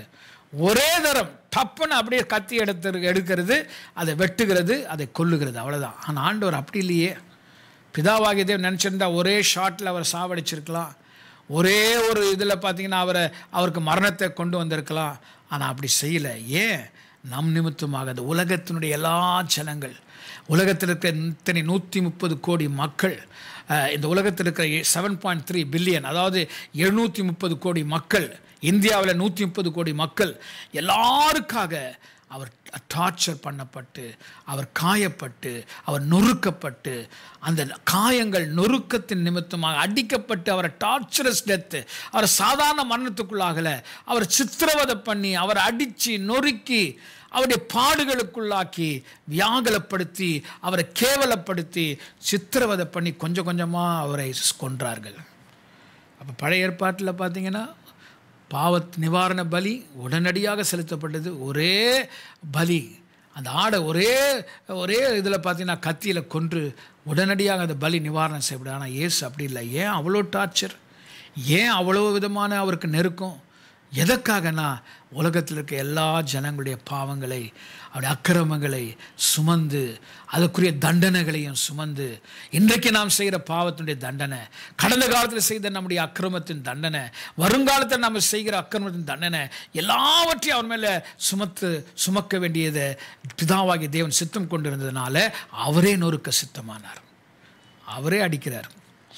ஒரே தரம் டப்புன்னு அப்படியே கத்தி எடுத்து எடுக்கிறது அதை வெட்டுகிறது அதை கொல்லுகிறது அவ்வளோதான் ஆனால் ஆண்டவர் அப்படி இல்லையே பிதாவாகிய தேவன் நினச்சிருந்தா ஒரே ஷாட்டில் அவர் சாவடிச்சிருக்கலாம் ஒரே ஒரு இதில் பார்த்தீங்கன்னா அவரை அவருக்கு மரணத்தை கொண்டு வந்திருக்கலாம் ஆனால் அப்படி செய்யலை ஏன் நம் நிமித்தமாக அந்த உலகத்தினுடைய எல்லா ஜனங்கள் உலகத்தில் இருக்கிற இத்தனை நூற்றி முப்பது கோடி மக்கள் அஹ், இந்த உலகத்தில் இருக்கிற செவன் பாயிண்ட் த்ரீ பில்லியன் அதாவது எழுநூற்றி முப்பது கோடி மக்கள் இந்தியாவில் நூற்றி முப்பது கோடி மக்கள் எல்லாருக்காக அவர் டார்ச்சர் பண்ணப்பட்டு அவர் காயப்பட்டு அவர் நொறுக்கப்பட்டு அந்த காயங்கள் நொறுக்கத்தின் நிமித்தமாக அடிக்கப்பட்டு அவரை டார்ச்சரஸ் டெத்து அவர் சாதாரண மரணத்துக்குள்ளாகல அவர் சித்திரவதை பண்ணி அவரை அடித்து நொறுக்கி அவருடைய பாடுகளுக்குள்ளாக்கி வியாகுலப்படுத்தி அவரை கேவலப்படுத்தி சித்திரவதை பண்ணி கொஞ்சம் கொஞ்சமாக அவரை கொன்றார்கள் அப்போ பழைய ஏற்பாட்டில் பார்த்தீங்கன்னா பாவத் நிவாரண பலி உடனடியாக செலுத்தப்பட்டது ஒரே பலி அந்த ஆடை ஒரே ஒரே இதில் பார்த்தீங்கன்னா கத்தியில் கொன்று உடனடியாக அந்த பலி நிவாரணம் செய்யப்படும் ஆனால் இயேசு அப்படி இல்லை ஏன் அவ்வளோ டார்ச்சர் ஏன் அவ்வளோ விதமான அவருக்கு நெருக்கம் எதற்காகனா உலகத்தில் இருக்க எல்லா ஜனங்களுடைய பாவங்களை அவருடைய அக்கிரமங்களை சுமந்து அதுக்குரிய தண்டனைகளையும் சுமந்து இன்றைக்கு நாம் செய்கிற பாவத்தினுடைய தண்டனை கடந்த காலத்தில் செய்த நம்முடைய அக்கிரமத்தின் தண்டனை வருங்காலத்தில் நம்ம செய்கிற அக்கிரமத்தின் தண்டனை எல்லாவற்றையும் அவர் மேலே சுமத்து சுமக்க வேண்டியதை பிதாவாகிய தேவன் சித்தம் கொண்டிருந்ததுனால அவரே நொறுக்க சித்தமானார் அவரே அடிக்கிறார்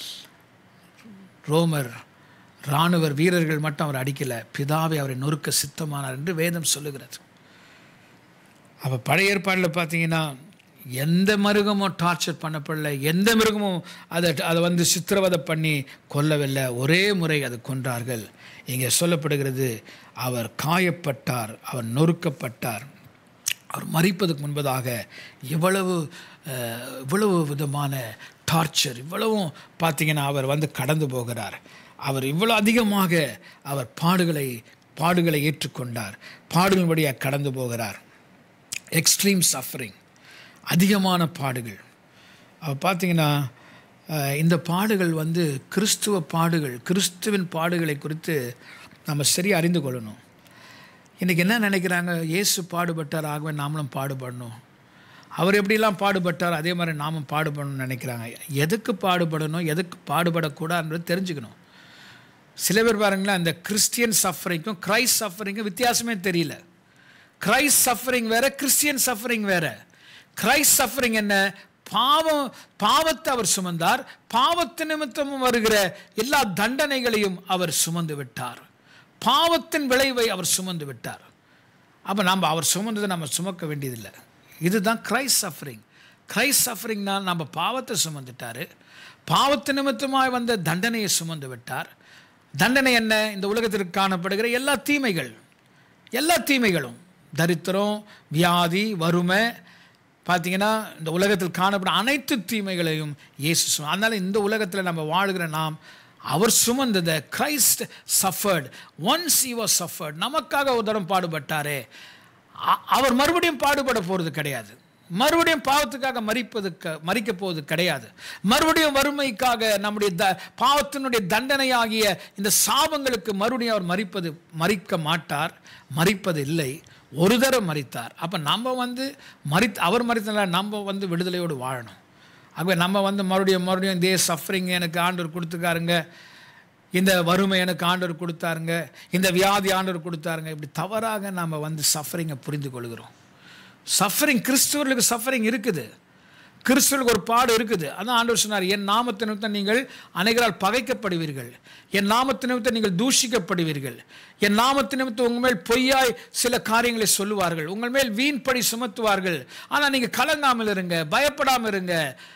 ரோமர் இராணுவர் வீரர்கள் மட்டும் அவர் அடிக்கலை பிதாவை அவரை நொறுக்க சித்தமானார் என்று வேதம் சொல்லுகிறது அப்போ பழைய ஏற்பாடில் பார்த்தீங்கன்னா எந்த மிருகமும் டார்ச்சர் பண்ணப்படல எந்த மிருகமும் அதை அதை வந்து சித்திரவதை பண்ணி கொல்லவில்லை ஒரே முறை அது கொன்றார்கள் இங்கே சொல்லப்படுகிறது அவர் காயப்பட்டார் அவர் நொறுக்கப்பட்டார் அவர் மறிப்பதற்கு முன்பதாக இவ்வளவு அஹ், இவ்வளவு விதமான டார்ச்சர் இவ்வளவும் பார்த்தீங்கன்னா அவர் வந்து கடந்து போகிறார் அவர் இவ்வளோ அதிகமாக அவர் பாடுகளை பாடுகளை ஏற்றுக்கொண்டார் பாடுகள் வழியாக கடந்து போகிறார் எக்ஸ்ட்ரீம் சஃபரிங் அதிகமான பாடுகள் அவர் பார்த்தீங்கன்னா அஹ், இந்த பாடுகள் வந்து கிறிஸ்துவ பாடுகள் கிறிஸ்துவின் பாடுகளை குறித்து நம்ம சரியாக அறிந்து கொள்ளணும் இன்றைக்கி என்ன நினைக்கிறாங்க இயேசு பாடுபட்டார் ஆகவே நாமளும் பாடுபடணும் அவர் எப்படிலாம் பாடுபட்டார் அதே மாதிரி நாமும் பாடுபடணும்னு நினைக்கிறாங்க எதுக்கு பாடுபடணும் எதுக்கு பாடுபடக்கூடாதுன்றது தெரிஞ்சுக்கணும் சில பேர் பாருங்களேன் அந்த கிறிஸ்டியன் சஃபரிங்க்கும் கிரைஸ்ட் சஃபரிங்க்கும் வித்தியாசமே தெரியல கிரைஸ்ட் சஃபரிங் வேற கிறிஸ்டியன் சஃபரிங் வேற கிரைஸ்ட் சஃபரிங் என்ன பாவம் பாவத்தை அவர் சுமந்தார் பாவத்து நிமித்தமும் வருகிற எல்லா தண்டனைகளையும் அவர் சுமந்து விட்டார் பாவத்தின் விளைவை அவர் சுமந்து விட்டார் அப்போ நம்ம அவர் சுமந்ததை நம்ம சுமக்க வேண்டியதில்லை இதுதான் கிரைஸ்ட் சஃபரிங் கிரைஸ்ட் சஃபரிங்னா நம்ம பாவத்தை சுமந்துட்டாரு பாவத்து நிமித்தமாய் வந்த தண்டனையை சுமந்து விட்டார் தண்டனை என்ன இந்த உலகத்திற்கு காணப்படுகிற எல்லா தீமைகள் எல்லா தீமைகளும் தரித்திரம் வியாதி வறுமை பார்த்தீங்கன்னா இந்த உலகத்தில் காணப்படும் அனைத்து தீமைகளையும் இயேசு சும அதனால் இந்த உலகத்தில் நம்ம வாழ்கிற நாம் அவர் சுமந்ததை Christ suffered once he was suffered நமக்காக ஒரு தரம் பாடுபட்டாரே அ- அவர் மறுபடியும் பாடுபட போகிறது கிடையாது மறுபடியும் பாவத்துக்காக மறிப்பது க- மறிக்க போவது கிடையாது மறுபடியும் வறுமைக்காக நம்முடைய த பாவத்தினுடைய தண்டனையாகிய இந்த சாபங்களுக்கு மறுபடியும் அவர் மறிப்பது மறிக்க மாட்டார் மறிப்பது இல்லை ஒரு தரம் மறித்தார் அப்போ நம்ம வந்து மறி அவர் மறித்தனால நம்ம வந்து விடுதலையோடு வாழணும் ஆகவே நம்ம வந்து மறுபடியும் மறுபடியும் இதே சஃபரிங் எனக்கு ஆண்டவர் கொடுத்துக்காருங்க இந்த வறுமை எனக்கு ஆண்டவர் கொடுத்தாருங்க இந்த வியாதி ஆண்டவர் கொடுத்தாருங்க இப்படி தவறாக நாம் வந்து சஃபரிங்கை புரிந்து கொள்கிறோம் சஃபரிங் கிறிஸ்துவர்களுக்கு சஃபரிங் இருக்குது கிறிஸ்துவர்களுக்கு ஒரு பாடு இருக்குது அதான் ஆண்டவர் சொன்னார் என் நாமத்தை நிமித்தம் நீங்கள் அனைவரால் பகைக்கப்படுவீர்கள் என் நாமத்தை நிமித்தம் நீங்கள் தூஷிக்கப்படுவீர்கள் என் நாமத்தை நிமித்தம் உங்கள் மேல் பொய்யாய் சில காரியங்களை சொல்லுவார்கள் உங்கள் மேல் வீண்படி சுமத்துவார்கள் ஆனால் நீங்கள் கலங்காமல் இருங்க பயப்படாமல் இருங்க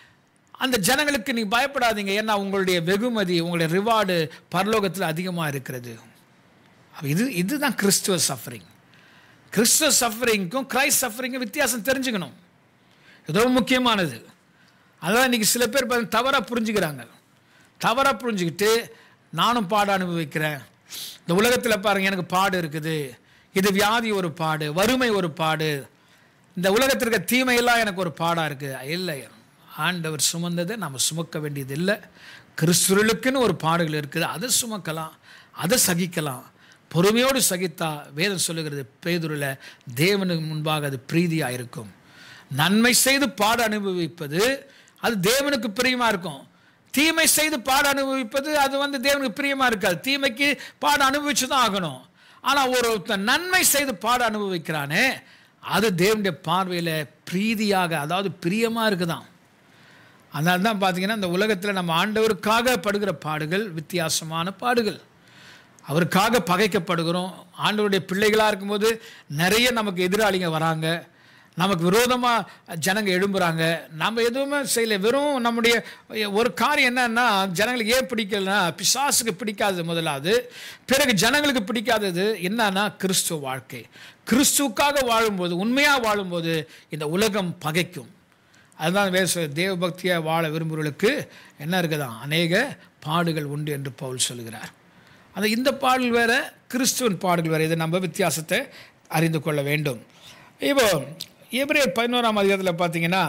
அந்த ஜனங்களுக்கு நீ பயப்படாதீங்க ஏன்னா உங்களுடைய வெகுமதி உங்களுடைய ரிவார்டு பரலோகத்தில் அதிகமாக இருக்கிறது அப்ப இது இதுதான் கிறிஸ்துவ சஃபரிங் கிறிஸ்துவ சஃபரிங்க்கும் கிரைஸ்ட் சஃபரிங்கும் வித்தியாசம் தெரிஞ்சுக்கணும் இது ரொம்ப முக்கியமானது அதான் இன்னைக்கு சில பேர் பாருங்க தவறாக புரிஞ்சுக்கிறாங்க தவறாக புரிஞ்சுக்கிட்டு நானும் பாட அனுபவிக்கிறேன் இந்த உலகத்தில் பாருங்க எனக்கு பாடு இருக்குது இது வியாதி ஒரு பாடு வறுமை ஒரு பாடு இந்த உலகத்தில் இருக்க தீமையெல்லாம் எனக்கு ஒரு பாடாக இருக்குது இல்லை ஆண்டவர் சுமந்ததை நம்ம சுமக்க வேண்டியது இல்லை கிறிஸ்துவர்களுக்குன்னு ஒரு பாடுகள் இருக்குது அதை சுமக்கலாம் அதை சகிக்கலாம் பொறுமையோடு சகித்தா வேதம் சொல்லுகிறது பேதுருல தேவனுக்கு முன்பாக அது பிரீதியாக இருக்கும் நன்மை செய்து பாட அனுபவிப்பது அது தேவனுக்கு பிரியமா இருக்கும் தீமை செய்து பாட அனுபவிப்பது அது வந்து தேவனுக்கு பிரியமா இருக்காது தீமைக்கு பாட அனுபவிச்சு தான் ஆகணும் ஆனால் ஒருத்தன் நன்மை செய்து பாட அனுபவிக்கிறானே அது தேவனுடைய பார்வையில் பிரீதியாக அதாவது பிரியமாக இருக்குதான் அதனால தான் பார்த்தீங்கன்னா இந்த உலகத்தில் நம்ம ஆண்டவருக்காக படுகிற பாடுகள் வித்தியாசமான பாடுகள் அவருக்காக பகைக்கப்படுகிறோம் ஆண்டவருடைய பிள்ளைகளாக இருக்கும்போது நிறைய நமக்கு எதிராளிங்க வராங்க நமக்கு விரோதமாக ஜனங்க எழும்புறாங்க நம்ம எதுவுமே செய்யல வெறும் நம்முடைய ஒரு காரியம் என்னன்னா ஜனங்களுக்கு ஏன் பிடிக்கலன்னா பிசாசுக்கு பிடிக்காதது முதலாவது பிறகு ஜனங்களுக்கு பிடிக்காதது என்னன்னா கிறிஸ்துவ வாழ்க்கை கிறிஸ்துவுக்காக வாழும்போது உண்மையாக வாழும்போது இந்த உலகம் பகைக்கும் அதுதான் வேச தேவ பக்தியாக வாழ விரும்புகிறவர்களுக்கு என்ன இருக்குதான் அநேக பாடுகள் உண்டு என்று பவுல் சொல்கிறார் அந்த இந்த பாடல் வேற கிறிஸ்துவன் பாடல் வேற இதை நம்ம வித்தியாசத்தை அறிந்து கொள்ள வேண்டும் இப்போ எபிரேயர் பதினோராம் அதிகாரத்தில் பார்த்தீங்கன்னா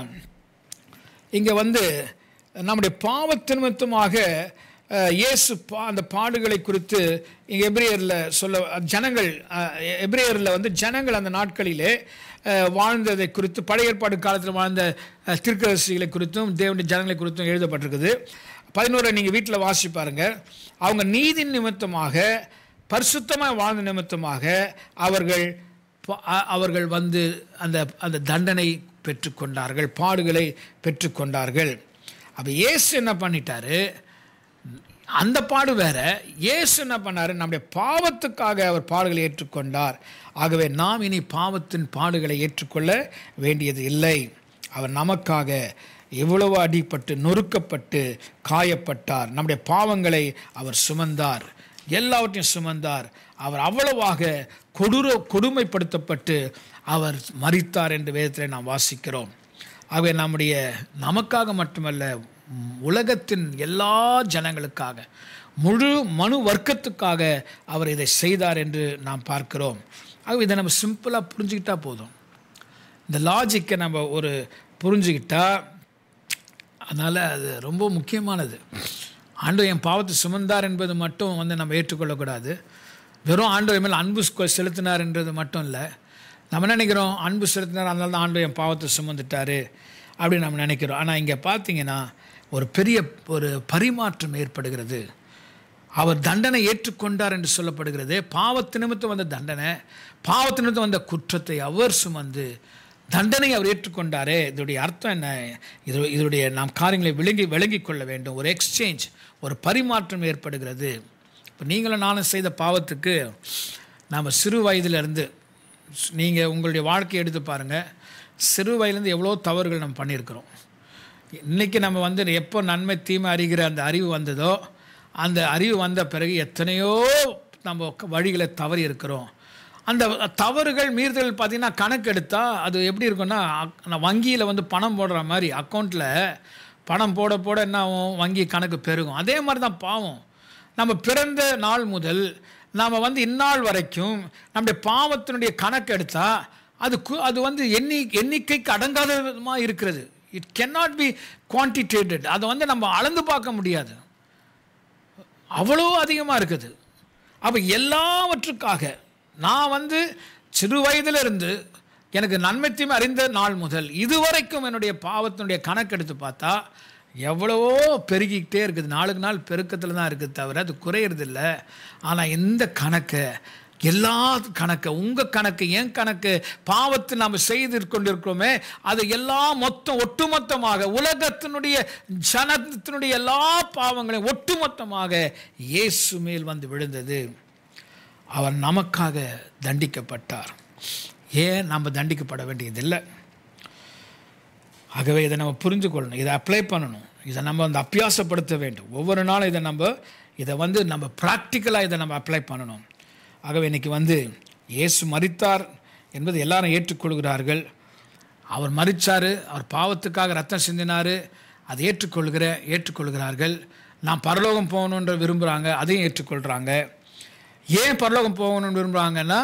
இங்கே வந்து நம்முடைய பாவத்தின் நிமித்தமாக அஹ், இயேசு பா அந்த பாடுகளை குறித்து இங்கே எபிரேயரில் சொல்ல ஜனங்கள் அஹ், எபிரேயரில் வந்து ஜனங்கள் அந்த நாட்களிலே அஹ், வாழ்ந்ததை குறித்து பழைய ஏற்பாடு காலத்தில் வாழ்ந்த அஹ், தீர்க்கதரிசிகளை குறித்தும் தேவனுடைய ஜனங்களை குறித்தும் எழுதப்பட்டிருக்குது பதினோரை நீங்கள் வீட்டில் வாசி பாருங்க அவங்க நீதி நிமித்தமாக பரிசுத்தமாக வாழ்ந்த நிமித்தமாக அவர்கள் ப- அ- அவர்கள் வந்து அந்த அந்த தண்டனை பெற்றுக்கொண்டார்கள் பாடுகளை பெற்றுக்கொண்டார்கள் அப்போ இயேசு என்ன பண்ணிட்டாரு அந்த பாடு வேற இயேசு என்ன பண்ணாரு நம்முடைய பாவத்துக்காக அவர் பாடுகளை ஏற்றுக்கொண்டார் ஆகவே நாம் இனி பாவத்தின் பாடுகளை ஏற்றுக்கொள்ள வேண்டியது இல்லை அவர் நமக்காக எவ்வளவு அடிபட்டு நொறுக்கப்பட்டு காயப்பட்டார் நம்முடைய பாவங்களை அவர் சுமந்தார் எல்லாவற்றையும் சுமந்தார் அவர் அவ்வளவாக கொடூர கொடுமைப்படுத்தப்பட்டு அவர் மரித்தார் என்று வேதத்தில் நாம் வாசிக்கிறோம் ஆகவே நம்முடைய நமக்காக மட்டுமல்ல ம், உலகத்தின் எல்லா ஜனங்களுக்காக முழு மனு வர்க்கத்துக்காக அவர் இதை செய்தார் என்று நாம் பார்க்கிறோம் ஆகவே இதை நம்ம சிம்பிளாக புரிஞ்சுக்கிட்டா போதும் இந்த லாஜிக்கை நம்ம ஒரு புரிஞ்சுக்கிட்டா அதனால் அது ரொம்ப முக்கியமானது ஆண்டவர் என் பாவத்தை சுமந்தார் என்பது மட்டும் வந்து நம்ம ஏற்றுக்கொள்ளக்கூடாது வெறும் ஆண்டவர் மேல் அன்பு ஸ்கொ- செலுத்தினார் என்றது மட்டும் இல்லை நம்ம நினைக்கிறோம் அன்பு செலுத்தினார் அதனால தான் ஆண்டவர் என் பாவத்தை சுமந்துட்டாரு அப்படின்னு நம்ம நினைக்கிறோம் ஆனால் இங்கே பார்த்தீங்கன்னா ஒரு பெரிய ஒரு பரிமாற்றம் ஏற்படுகிறது அவர் தண்டனை ஏற்றுக்கொண்டார் என்று சொல்லப்படுகிறது பாவத்து நிமித்தம் வந்த தண்டனை பாவத்து நிமித்தம் வந்த குற்றத்தை அவர் சுமந்து தண்டனை அவர் ஏற்றுக்கொண்டாரே இதோடைய அர்த்தம் என்ன இது இதனுடைய நாம் காரியங்களை விளங்கி விளங்கிக் கொள்ள வேண்டும் ஒரு எக்ஸ்சேஞ்ச் ஒரு பரிமாற்றம் ஏற்படுகிறது இப்போ நீங்களும் நானும் செய்த பாவத்துக்கு நாம் சிறு வயதிலிருந்து நீங்கள் உங்களுடைய வாழ்க்கையை எடுத்து பாருங்கள் சிறு வயதுலேருந்து எவ்வளோ தவறுகள் நம்ம பண்ணியிருக்கிறோம் இன்றைக்கி நம்ம வந்து எப்போ நன்மை தீமை அறிகிற அந்த அறிவு வந்ததோ அந்த அறிவு வந்த பிறகு எத்தனையோ நம்ம க- வழிகளை தவறி இருக்கிறோம் அந்த தவறுகள் மீறுதல் பார்த்திங்கன்னா கணக்கு எடுத்தால் அது எப்படி இருக்குன்னா அக்- நான் வங்கியில் வந்து பணம் போடுற மாதிரி அக்கௌண்ட்டில் பணம் போட போட என்ன ஆகும் வங்கி கணக்கு பெருகும் அதே மாதிரி தான் பாவம் நம்ம பிறந்த நாள் முதல் நாம் வந்து இந்நாள் வரைக்கும் நம்முடைய பாவத்தினுடைய கணக்கு எடுத்தால் அது கு அது வந்து எண்ணி எண்ணிக்கைக்கு அடங்காத விதமாக இருக்கிறது இட் cannot பி குவான்டிடேட்டட் அதை வந்து நம்ம அளந்து பார்க்க முடியாது அவ்வளோ அதிகமாக இருக்குது அப்போ எல்லாவற்றுக்காக நான் வந்து சிறு வயதிலிருந்து எனக்கு நன்மை தீமை அறிந்த நாள் முதல் இதுவரைக்கும் என்னுடைய பாவத்தினுடைய கணக்கெடுத்து பார்த்தா எவ்வளவோ பெருகிக்கிட்டே இருக்குது நாளுக்கு நாள் பெருக்கத்தில் தான் இருக்குது தவிர அது குறையிறதில்ல ஆனால் இந்த கணக்கை எல்லா கணக்கு உங்கள் கணக்கு என் கணக்கு பாவத்தை நாம் செய்து கொண்டிருக்கிறோமே அது எல்லாம் மொத்தம் ஒட்டுமொத்தமாக உலகத்தினுடைய ஜனத்தினுடைய எல்லா பாவங்களையும் ஒட்டுமொத்தமாக இயேசு மேல் வந்து விழுந்தது அவர் நமக்காக தண்டிக்கப்பட்டார் ஏன் நம்ம தண்டிக்கப்பட வேண்டியதில்லை ஆகவே இதை நம்ம புரிஞ்சு கொள்ளணும் இதை அப்ளை பண்ணணும் இதை நம்ம வந்து அபியாசப்படுத்த வேண்டும் ஒவ்வொரு நாளும் இதை நம்ம இதை வந்து நம்ம ப்ராக்டிக்கலாக இதை நம்ம அப்ளை பண்ணணும் ஆகவே இன்னைக்கு வந்து இயேசு மரித்தார் என்பது எல்லாரும் ஏற்றுக்கொள்கிறார்கள் அவர் மரித்தார் அவர் பாவத்துக்காக ரத்தம் சிந்தினார் அதை ஏற்றுக்கொள்கிற ஏற்றுக்கொள்கிறார்கள் நான் பரலோகம் போகணுன்ற விரும்புகிறாங்க அதையும் ஏற்றுக்கொள்கிறாங்க ஏன் பரலோகம் போகணும்னு விரும்புகிறாங்கன்னா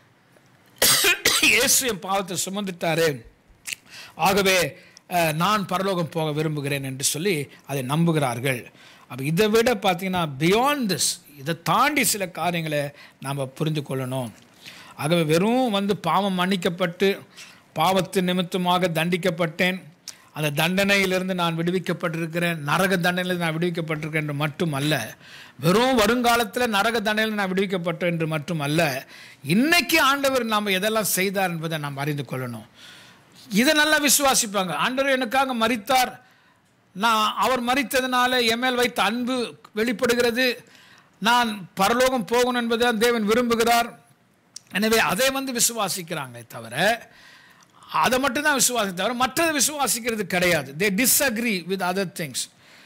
இயேசு என் பாவத்தை சுமந்துட்டாரு ஆகவே அஹ், நான் பரலோகம் போக விரும்புகிறேன் என்று சொல்லி அதை நம்புகிறார்கள் அப்போ இதை விட பார்த்தீங்கன்னா பியாண்ட் திஸ் இதை தாண்டி சில காரியங்களை நாம் புரிந்து கொள்ளணும் ஆகவே வெறும் வந்து பாவம் மன்னிக்கப்பட்டு பாவத்தின் நிமித்தமாக தண்டிக்கப்பட்டேன் அந்த தண்டனையிலிருந்து நான் விடுவிக்கப்பட்டிருக்கிறேன் நரக தண்டனையிலிருந்து நான் விடுவிக்கப்பட்டிருக்கேன் என்று மட்டுமல்ல வெறும் வருங்காலத்தில் நரக தண்டனையில் நான் விடுவிக்கப்பட்டேன் என்று மட்டுமல்ல இன்னைக்கு ஆண்டவர் நாம் எதெல்லாம் செய்தார் என்பதை நாம் அறிந்து கொள்ளணும் இதை நல்லா விசுவாசிப்பாங்க ஆண்டவர் எனக்காக மறித்தார் நான் அவர் மறித்ததுனால என் மேல் வைத்த அன்பு வெளிப்படுகிறது நான் பரலோகம் போகணும் என்பதை தேவன் விரும்புகிறார் எனவே அதை வந்து விசுவாசிக்கிறாங்களே தவிர அதை மட்டும்தான் விசுவாசி தவிர மற்றதை விசுவாசிக்கிறது கிடையாது they disagree with other things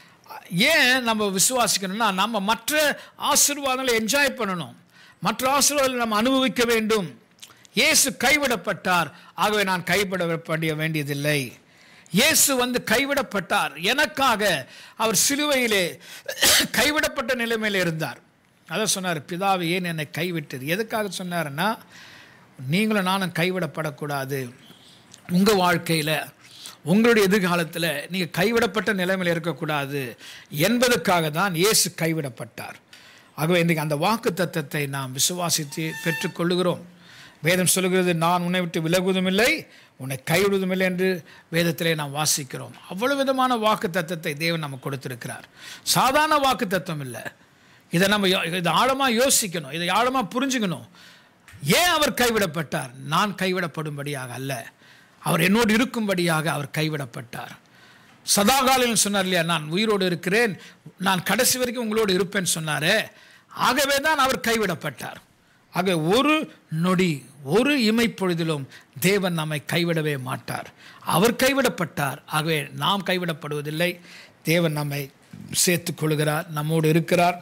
ஏன் நம்ம விசுவாசிக்கணும்னா நம்ம மற்ற ஆசீர்வாதங்களை என்ஜாய் பண்ணணும் மற்ற ஆசீர்வாதங்களை நம்ம அனுபவிக்க வேண்டும் இயேசு கைவிடப்பட்டார் ஆகவே நான் கைவிட வேண்டியதில்லை இயேசு வந்து கைவிடப்பட்டார் எனக்காக அவர் சிலுவையிலே கைவிடப்பட்ட நிலைமையில் இருந்தார் அதை சொன்னார் பிதாவை ஏன் என்னை கைவிட்டது எதுக்காக சொன்னாருன்னா நீங்களும் நானும் கைவிடப்படக்கூடாது உங்கள் வாழ்க்கையில் உங்களுடைய எதிர்காலத்தில் நீங்கள் கைவிடப்பட்ட நிலைமையில் இருக்கக்கூடாது என்பதற்காக தான் இயேசு கைவிடப்பட்டார் ஆகவே இன்றைக்கு அந்த வாக்கு தத்தத்தை நாம் விசுவாசித்து பெற்றுக்கொள்ளுகிறோம் வேதம் சொல்லுகிறது நான் உன்னை விட்டு விலகுவதும் இல்லை உன்னை கைவிடுவதும் இல்லை என்று வேதத்திலே நாம் வாசிக்கிறோம் அவ்வளவு விதமான வாக்கு தத்தத்தை தேவன் நமக்கு கொடுத்திருக்கிறார் சாதாரண வாக்கு தத்துவம் இல்லை இதை நம்ம யோ- இதை ஆழமாக யோசிக்கணும் இதை ஆழமாக புரிஞ்சுக்கணும் ஏன் அவர் கைவிடப்பட்டார் நான் கைவிடப்படும்படியாக அல்ல அவர் என்னோடு இருக்கும்படியாக அவர் கைவிடப்பட்டார் சதாகாலில் சொன்னார் இல்லையா நான் உயிரோடு இருக்கிறேன் நான் கடைசி வரைக்கும் உங்களோடு இருப்பேன்னு சொன்னாரே ஆகவே தான் அவர் கைவிடப்பட்டார் ஆக ஒரு நொடி ஒரு இமைப்பொழுதிலும் தேவன் நம்மை கைவிடவே மாட்டார் அவர் கைவிடப்பட்டார் ஆகவே நாம் கைவிடப்படுவதில்லை தேவன் நம்மை சேர்த்துக் கொள்கிறார் நம்மோடு இருக்கிறார்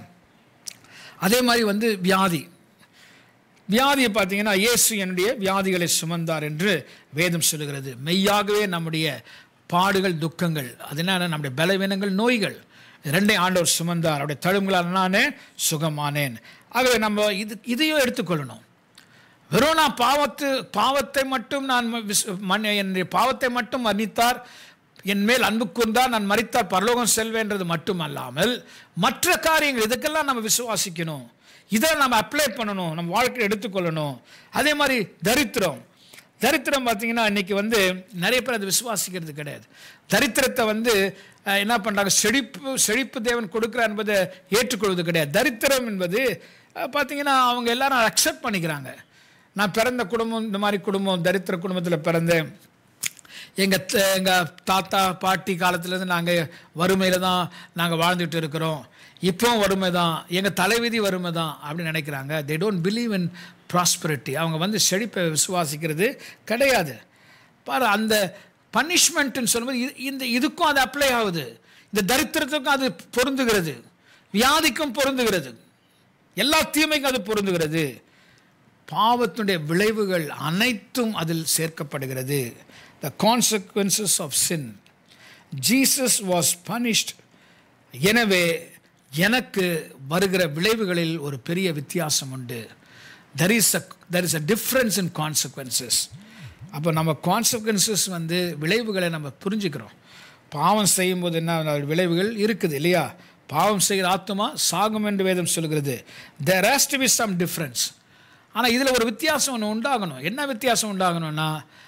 அதே மாதிரி வந்து வியாதி வியாதியை பார்த்தீங்கன்னா இயேசு என்னுடைய வியாதிகளை சுமந்தார் என்று வேதம் சொல்லுகிறது மெய்யாகவே நம்முடைய பாடுகள் துக்கங்கள் அது என்ன நம்முடைய பலவீனங்கள் நோய்கள் ரெண்டையும் ஆண்டவர் சுமந்தார் அவருடைய தழும்புகளால் நானே சுகமானேன் ஆகவே நம்ம இது இதையும் எடுத்துக்கொள்ளணும் வெறும் நான் பாவத்து பாவத்தை மட்டும் நான் விஸ்- மன்- என்னுடைய பாவத்தை மட்டும் மன்னித்தார் என் மேல் அன்பு கூர்ந்தார் நான் மறித்தார் பரலோகம் செல்வேன்றது மட்டுமல்லாமல் மற்ற காரியங்கள் இதுக்கெல்லாம் நம்ம விசுவாசிக்கணும் இதை நம்ம அப்ளை பண்ணணும் நம்ம வாழ்க்கையை எடுத்துக்கொள்ளணும் அதே மாதிரி தரித்திரம் தரித்திரம் பார்த்தீங்கன்னா இன்னைக்கு வந்து நிறைய பேர் அதை விசுவாசிக்கிறது கிடையாது தரித்திரத்தை வந்து அஹ், என்ன பண்ணுறாங்க செழிப்பு செழிப்பு தேவன் கொடுக்குறார் என்பதை ஏற்றுக்கொள்வது கிடையாது தரித்திரம் என்பது அஹ், பார்த்தீங்கன்னா அவங்க எல்லாரும் அக்செப்ட் பண்ணிக்கிறாங்க நான் பிறந்த குடும்பம் இந்த மாதிரி குடும்பம் தரித்திர குடும்பத்தில் பிறந்தேன் எங்கள் எங்கள் தாத்தா பாட்டி காலத்துலேருந்து நாங்கள் வறுமையில் தான் நாங்கள் வாழ்ந்துட்டு இருக்கிறோம் இப்போவும் வறுமை தான் எங்கள் தலைவிதி வறுமை தான் அப்படின்னு நினைக்கிறாங்க they don't believe in prosperity அவங்க வந்து செழிப்பை விசுவாசிக்கிறது கிடையாது பாரு அந்த பனிஷ்மெண்ட்டுன்னு சொல்லும்போது இது- இந்த இதுக்கும் அது அப்ளை ஆகுது இந்த தரித்திரத்துக்கும் அது பொருந்துகிறது வியாதிக்கும் பொருந்துகிறது எல்லா தீமைக்கும் அது பொருந்துகிறது பாவத்தினுடைய விளைவுகள் அனைத்தும் அதில் சேர்க்கப்படுகிறது the consequences of sin Jesus was punished எனவே எனக்கு வருகிற விளைவுகளில் ஒரு பெரிய வித்தியாசம் உண்டு there is a there is a difference in consequences அப்போ நம்ம கான்சிக்வன்சஸ் வந்து விளைவுகளை நம்ம புரிஞ்சுக்கிறோம் பாவம் செய்யும்போது என்ன விளைவுகள் இருக்குது இல்லையா பாவம் செய்கிற ஆத்மா சாகும் என்று வேதம் சொல்கிறது there has to be some difference ஆனால் இதில் ஒரு வித்தியாசம் ஒன்று உண்டாகணும் என்ன வித்தியாசம் உண்டாகணும்னா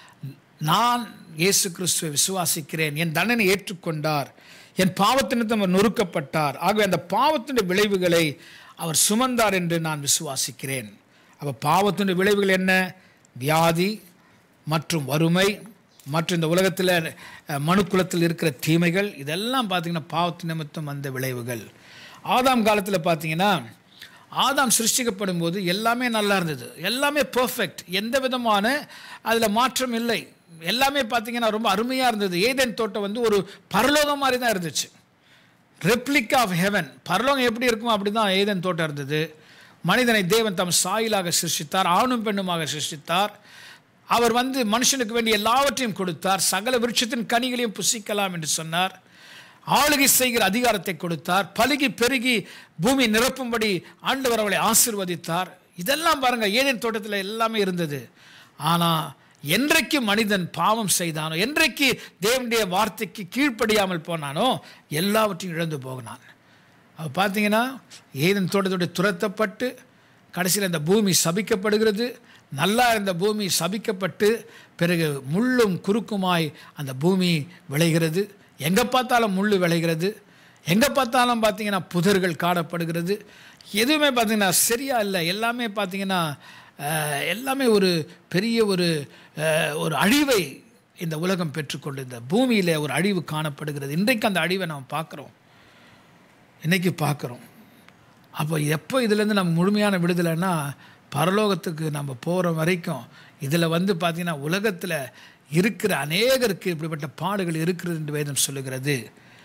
நான் இயேசு கிறிஸ்துவை விசுவாசிக்கிறேன் என் தண்டனை ஏற்றுக்கொண்டார் என் பாவத்தினிமித்தம் அவர் நொறுக்கப்பட்டார் ஆகவே அந்த பாவத்தினுடைய விளைவுகளை அவர் சுமந்தார் என்று நான் விசுவாசிக்கிறேன் அப்போ பாவத்தினுடைய விளைவுகள் என்ன வியாதி மற்றும் வறுமை மற்றும் இந்த உலகத்தில் அஹ், மனுக்குலத்தில் இருக்கிற தீமைகள் இதெல்லாம் பார்த்தீங்கன்னா பாவத்து நிமித்தம் வந்த விளைவுகள் ஆதாம் காலத்தில் பார்த்தீங்கன்னா ஆதாம் சிருஷ்டிக்கப்படும் போது எல்லாமே நல்லா இருந்தது எல்லாமே பெர்ஃபெக்ட் எந்த விதமான அதில் மாற்றம் இல்லை எல்லாமே பார்த்தீங்கன்னா ரொம்ப அருமையாக இருந்தது ஏதேன் தோட்டம் வந்து ஒரு பரலோகம் மாதிரி தான் இருந்துச்சு ரெப்ளிக் ஆஃப் ஹெவன் பரலோகம் எப்படி இருக்குமோ அப்படி தான் ஏதேன் தோட்டம் இருந்தது மனிதனை தேவன் தம் சாயிலாக சிருஷ்டித்தார் ஆணும் பெண்ணுமாக சிருஷ்டித்தார் அவர் வந்து மனுஷனுக்கு வேண்டிய எல்லாவற்றையும் கொடுத்தார் சகல விருட்சத்தின் கனிகளையும் புசிக்கலாம் என்று சொன்னார் ஆளுகை செய்கிற அதிகாரத்தை கொடுத்தார் பலுகி பெருகி பூமி நிரப்பும்படி ஆண்டவர் அவளை ஆசிர்வதித்தார் இதெல்லாம் பாருங்க ஏதேன் தோட்டத்தில் எல்லாமே இருந்தது ஆனால் என்றைக்கு மனிதன் பாவம் செய்தானோ என்றைக்கு தேவனுடைய வார்த்தைக்கு கீழ்ப்படியாமல் போனானோ எல்லாவற்றையும் இழந்து போகினான் அப்போ பார்த்தீங்கன்னா ஏதன் தோட்டத்தோட துரத்தப்பட்டு கடைசியில் இந்த பூமி சபிக்கப்படுகிறது நல்லா இருந்த பூமி சபிக்கப்பட்டு பிறகு முள்ளும் குறுக்குமாய் அந்த பூமி விளைகிறது எங்கே பார்த்தாலும் முள் விளைகிறது எங்கே பார்த்தாலும் பார்த்தீங்கன்னா புதர்கள் காணப்படுகிறது எதுவுமே பார்த்தீங்கன்னா சரியா இல்லை எல்லாமே பார்த்தீங்கன்னா அஹ், எல்லாமே ஒரு பெரிய ஒரு அஹ், ஒரு அழிவை இந்த உலகம் பெற்றுக்கொண்டு இந்த பூமியில் ஒரு அழிவு காணப்படுகிறது இன்றைக்கு அந்த அழிவை நாம் பார்க்குறோம் இன்னைக்கு பார்க்குறோம் அப்போ எப்போ இதுலேருந்து நம்ம முழுமையான விடுதலைன்னா பரலோகத்துக்கு நம்ம போகிற வரைக்கும் இதில் வந்து பார்த்திங்கன்னா உலகத்தில் இருக்கிற அநேகருக்கு இப்படிப்பட்ட பாடுகள் இருக்கிறது என்று வேதம் சொல்லுகிறது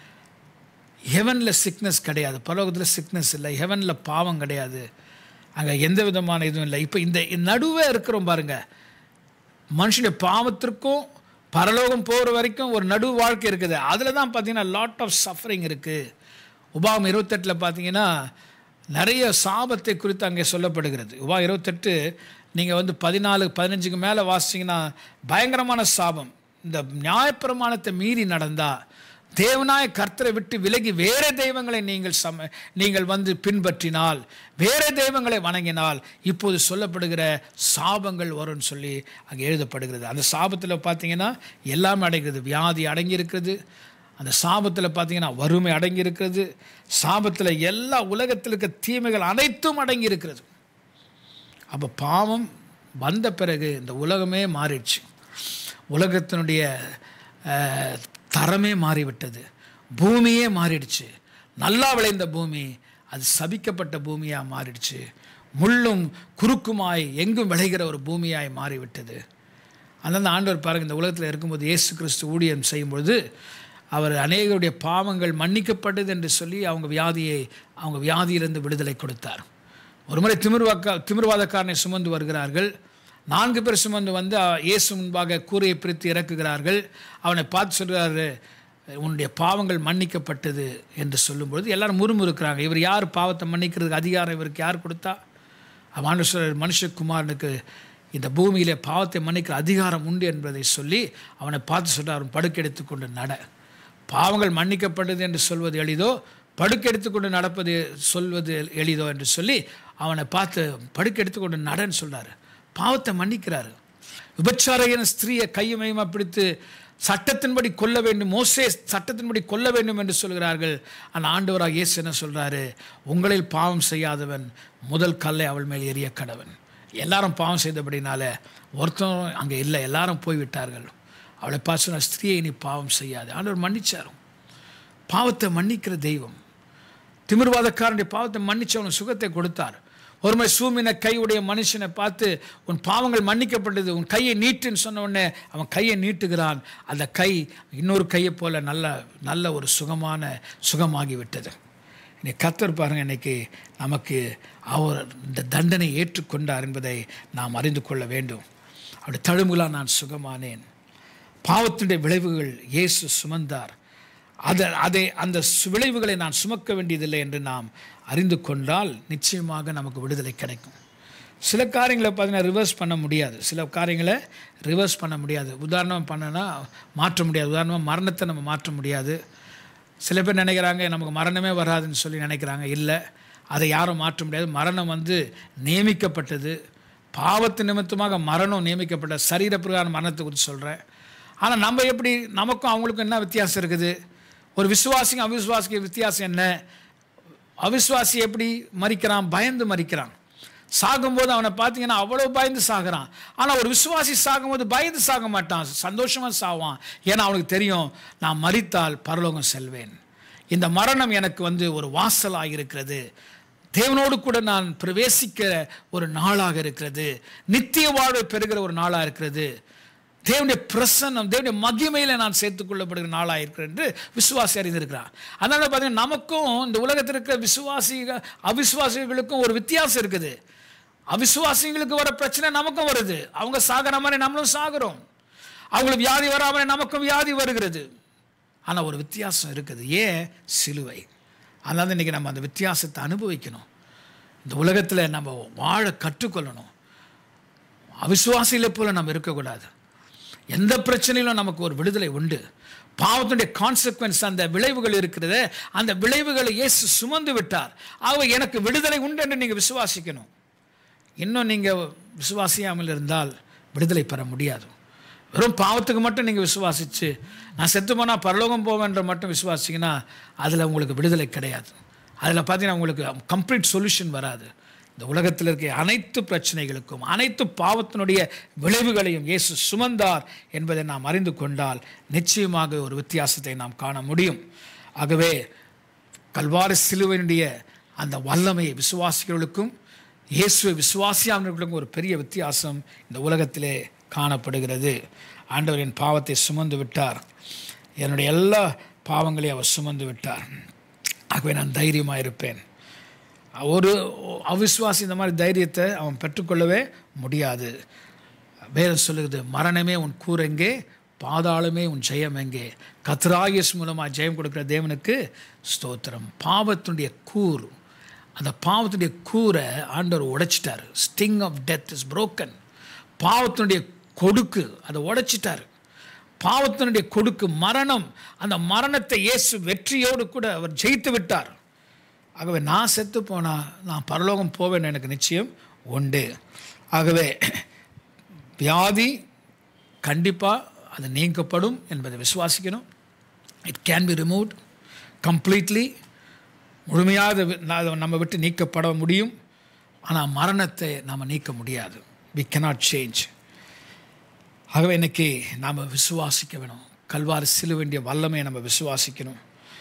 ஹெவனில் சிக்னஸ் கிடையாது பரலோகத்தில் சிக்னஸ் இல்லை ஹெவனில் பாவம் கிடையாது அங்கே எந்த விதமான இதுவும் இல்லை இப்போ இந்த நடுவே இருக்கிறோம் பாருங்கள் மனுஷனுடைய பாவத்திற்கும் பரலோகம் போகிற வரைக்கும் ஒரு நடு வாழ்க்கை இருக்குது அதில் தான் பார்த்தீங்கன்னா லாட் ஆஃப் சஃபரிங் இருக்குது உபாகம் இருபத்தெட்டில் பார்த்தீங்கன்னா நிறைய சாபத்தை குறித்து அங்கே சொல்லப்படுகிறது உபா இருபத்தெட்டு நீங்கள் வந்து பதினாலு பதினஞ்சுக்கு மேலே வாசிச்சிங்கன்னா பயங்கரமான சாபம் இந்த நியாயப்பிரமாணத்தை மீறி நடந்தால் தேவனாய கர்த்தரை விட்டு விலகி வேற தெய்வங்களை நீங்கள் சம நீங்கள் வந்து பின்பற்றினால் வேற தெய்வங்களை வணங்கினால் இப்போது சொல்லப்படுகிற சாபங்கள் வரும்னு சொல்லி அங்கே எழுதப்படுகிறது அந்த சாபத்தில் பார்த்தீங்கன்னா எல்லாமே அடங்கிறது வியாதி அடங்கியிருக்கிறது அந்த சாபத்தில் பார்த்தீங்கன்னா வறுமை அடங்கியிருக்கிறது சாபத்தில் எல்லா உலகத்தில் இருக்க தீமைகள் அனைத்தும் அடங்கியிருக்கிறது அப்போ பாவம் வந்த பிறகு இந்த உலகமே மாறிடுச்சு உலகத்தினுடைய அஹ், தரமே மாறிவிட்டது பூமியே மாறிடுச்சு நல்லா விளைந்த பூமி அது சபிக்கப்பட்ட பூமியாக மாறிடுச்சு முள்ளும் குறுக்குமாய் எங்கும் விளைகிற ஒரு பூமியாய் மாறிவிட்டது அந்தந்த ஆண்டவர் பாருங்க இந்த உலகத்தில் இருக்கும்போது இயேசு கிறிஸ்து ஊழியம் செய்யும்பொழுது அவர் அநேகருடைய பாவங்கள் மன்னிக்கப்பட்டது என்று சொல்லி அவங்க வியாதியை அவங்க வியாதியிலிருந்து விடுதலை கொடுத்தார் ஒரு முறை திமிர்வாக்கா திமிர்வாதக்காரனை சுமந்து வருகிறார்கள் நான்கு பேர் சுமந்து வந்து அ- இயேசு முன்பாக கூரையை பிரித்து இறக்குகிறார்கள் அவனை பார்த்து சொல்கிறாரு உன்னுடைய பாவங்கள் மன்னிக்கப்பட்டது என்று சொல்லும்பொழுது எல்லாரும் முறுமுறுக்கிறாங்க இவர் யார் பாவத்தை மன்னிக்கிறதுக்கு அதிகாரம் இவருக்கு யார் கொடுத்தா அமானுஷர் மனுஷகுமாரனுக்கு இந்த பூமியிலே பாவத்தை மன்னிக்கிற அதிகாரம் உண்டு என்பதை சொல்லி அவனை பார்த்து சொல்றார் அவன் படுக்கை எடுத்துக்கொண்டு நட பாவங்கள் மன்னிக்கப்பட்டது என்று சொல்வது எளிதோ படுக்கை எடுத்துக்கொண்டு நடப்பது சொல்வது எளிதோ என்று சொல்லி அவனை பார்த்து படுக்கை எடுத்துக்கொண்டு நடன்னு சொல்றாரு பாவத்தை மன்னிக்கிறாரு விபச்சாரையான ஸ்திரீயை கையுமையுமா பிடித்து சட்டத்தின்படி கொல்ல வேண்டும் மோசே சட்டத்தின்படி கொல்ல வேண்டும் என்று சொல்கிறார்கள் அந்த ஆண்டவராக இயேசு என்ன சொல்றாரு உங்களில் பாவம் செய்யாதவன் முதல் கல்லை அவள் மேல் எரிய கடவன் எல்லாரும் பாவம் செய்தபடினால ஒருத்தரும் அங்கே இல்லை எல்லாரும் போய்விட்டார்கள் அவளை பார்த்து சொன்ன ஸ்திரீயை நீ பாவம் செய்யாது ஆண்டவர் மன்னிச்சாரும் பாவத்தை மன்னிக்கிற தெய்வம் திமிர்வாதக்காரனுடைய பாவத்தை மன்னிச்சு அவனுக்கு சுகத்தை கொடுத்தார் ஒருமுறை சூமின கையுடைய மனுஷனை பார்த்து உன் பாவங்கள் மன்னிக்கப்பட்டது உன் கையை நீட்டுன்னு சொன்ன உடனே அவன் கையை நீட்டுகிறான் அந்த கை இன்னொரு கையை போல நல்ல நல்ல ஒரு சுகமான சுகமாகி விட்டது இன்னைக்கு கத்தர் பாருங்க இன்னைக்கு நமக்கு அவர் இந்த தண்டனை ஏற்றுக்கொண்டார் என்பதை நாம் அறிந்து கொள்ள வேண்டும் அப்படி தழும்புகளால் நான் சுகமானேன் பாவத்தினுடைய விளைவுகள் இயேசு சுமந்தார் அதை அதை அந்த சு- விளைவுகளை நான் சுமக்க வேண்டியதில்லை என்று நாம் அறிந்து கொண்டால் நிச்சயமாக நமக்கு விடுதலை கிடைக்கும் சில காரியங்களை பார்த்தீங்கன்னா ரிவர்ஸ் பண்ண முடியாது சில காரியங்களை ரிவர்ஸ் பண்ண முடியாது உதாரணம் பண்ணனா மாற்ற முடியாது உதாரணமாக மரணத்தை நம்ம மாற்ற முடியாது சில பேர் நினைக்கிறாங்க நமக்கு மரணமே வராதுன்னு சொல்லி நினைக்கிறாங்க இல்லை அதை யாரும் மாற்ற முடியாது மரணம் வந்து நியமிக்கப்பட்டது பாவத்து நிமித்தமாக மரணம் நியமிக்கப்பட்ட சரீர பிரகாரம் மரணத்தை குறித்து சொல்கிறேன் ஆனால் நம்ம எப்படி நமக்கும் அவங்களுக்கும் என்ன வித்தியாசம் இருக்குது ஒரு விசுவாசிக்கும் அவிசுவாசிக்கும் வித்தியாசம் என்ன அவிசுவாசி எப்படி மறிக்கிறான் பயந்து மறிக்கிறான் சாகும்போது அவனை பார்த்தீங்கன்னா அவ்வளோ பயந்து சாகுறான் ஆனால் ஒரு விசுவாசி சாகும்போது பயந்து சாக மாட்டான் சந்தோஷமாக சாவான் ஏன்னா அவனுக்கு தெரியும் நான் மறித்தால் பரலோகம் செல்வேன் இந்த மரணம் எனக்கு வந்து ஒரு வாசலாக இருக்கிறது தேவனோடு கூட நான் பிரவேசிக்கிற ஒரு நாளாக இருக்கிறது நித்திய வாழ்வை பெறுகிற ஒரு நாளாக இருக்கிறது தேவனுடைய பிரசன்னம் தேவனுடைய மகிமையில நான் சேர்த்துக் கொள்ளப்படுகிற நாளாக இருக்கிறேன் என்று விசுவாசி அறிந்திருக்கிறான் அதனால பார்த்தீங்கன்னா நமக்கும் இந்த உலகத்தில் இருக்கிற விசுவாசிக அவிசுவாசிகளுக்கும் ஒரு வித்தியாசம் இருக்குது அவிசுவாசிகளுக்கு வர பிரச்சனை நமக்கும் வருது அவங்க சாகிற மாதிரி நம்மளும் சாகுறோம் அவங்களுக்கு வியாதி வராம நமக்கும் வியாதி வருகிறது ஆனால் ஒரு வித்தியாசம் இருக்குது ஏன் சிலுவை அதனால இன்னைக்கு நம்ம அந்த வித்தியாசத்தை அனுபவிக்கணும் இந்த உலகத்தில் நம்ம வாழ கற்றுக்கொள்ளணும் அவிசுவாசிகளை போல நம்ம இருக்கக்கூடாது எந்த பிரச்சனையிலும் நமக்கு ஒரு விடுதலை உண்டு பாவத்தினுடைய கான்சிக்வன்ஸ் அந்த விளைவுகள் இருக்கிறது அந்த விளைவுகளை இயேசு சுமந்து விட்டார் ஆக எனக்கு விடுதலை உண்டு என்று நீங்கள் விசுவாசிக்கணும் இன்னும் நீங்கள் விசுவாசியாமல் இருந்தால் விடுதலை பெற முடியாது வெறும் பாவத்துக்கு மட்டும் நீங்கள் விசுவாசித்து நான் செத்து போனால் பரலோகம் போவேன்ற மட்டும் விசுவாசிங்கன்னா அதில் உங்களுக்கு விடுதலை கிடையாது அதில் பார்த்தீங்கன்னா உங்களுக்கு கம்ப்ளீட் சொல்யூஷன் வராது இந்த உலகத்தில் இருக்க அனைத்து பிரச்சனைகளுக்கும் அனைத்து பாவத்தினுடைய விளைவுகளையும் இயேசு சுமந்தார் என்பதை நாம் அறிந்து கொண்டால் நிச்சயமாக ஒரு வித்தியாசத்தை நாம் காண முடியும் ஆகவே கல்வாரி சிலுவையினுடைய அந்த வல்லமையை விசுவாசிகளுக்கும் இயேசுவை விசுவாசியாளர்களுக்கும் ஒரு பெரிய வித்தியாசம் இந்த உலகத்திலே காணப்படுகிறது ஆண்டவர் என் பாவத்தை சுமந்து விட்டார் என்னுடைய எல்லா பாவங்களையும் அவர் சுமந்து விட்டார் ஆகவே நான் தைரியமாக இருப்பேன் ஒரு அவிசுவாசி இந்த மாதிரி தைரியத்தை அவன் பெற்றுக்கொள்ளவே முடியாது வேதம் சொல்லுகிறது மரணமே உன் கூர் எங்கே பாதாளமே உன் ஜெயம் எங்கே கத்ராயஸ் மூலமாக ஜெயம் கொடுக்குற தேவனுக்கு ஸ்தோத்திரம் பாவத்தினுடைய கூர் அந்த பாவத்தினுடைய கூரை ஆண்டவர் உடைச்சிட்டார் sting of death is broken பாவத்தினுடைய கொடுக்கு அதை உடைச்சிட்டார் பாவத்தினுடைய கொடுக்கு மரணம் அந்த மரணத்தை இயேசு வெற்றியோடு கூட அவர் ஜெயித்து விட்டார் ஆகவே நான் செத்து போனால் நான் பரலோகம் போவேன் எனக்கு நிச்சயம் உண்டு ஆகவே வியாதி கண்டிப்பாக அது நீக்கப்படும் என்பதை விசுவாசிக்கணும் it can be removed completely முழுமையாக அது வி- அது நம்ம விட்டு நீக்கப்பட முடியும் ஆனால் மரணத்தை நாம் நீக்க முடியாது வி cannot சேஞ்ச் ஆகவே இன்னைக்கு நாம் விசுவாசிக்க வேணும் கல்வாரி சில வேண்டிய வல்லமையை நம்ம விசுவாசிக்கணும்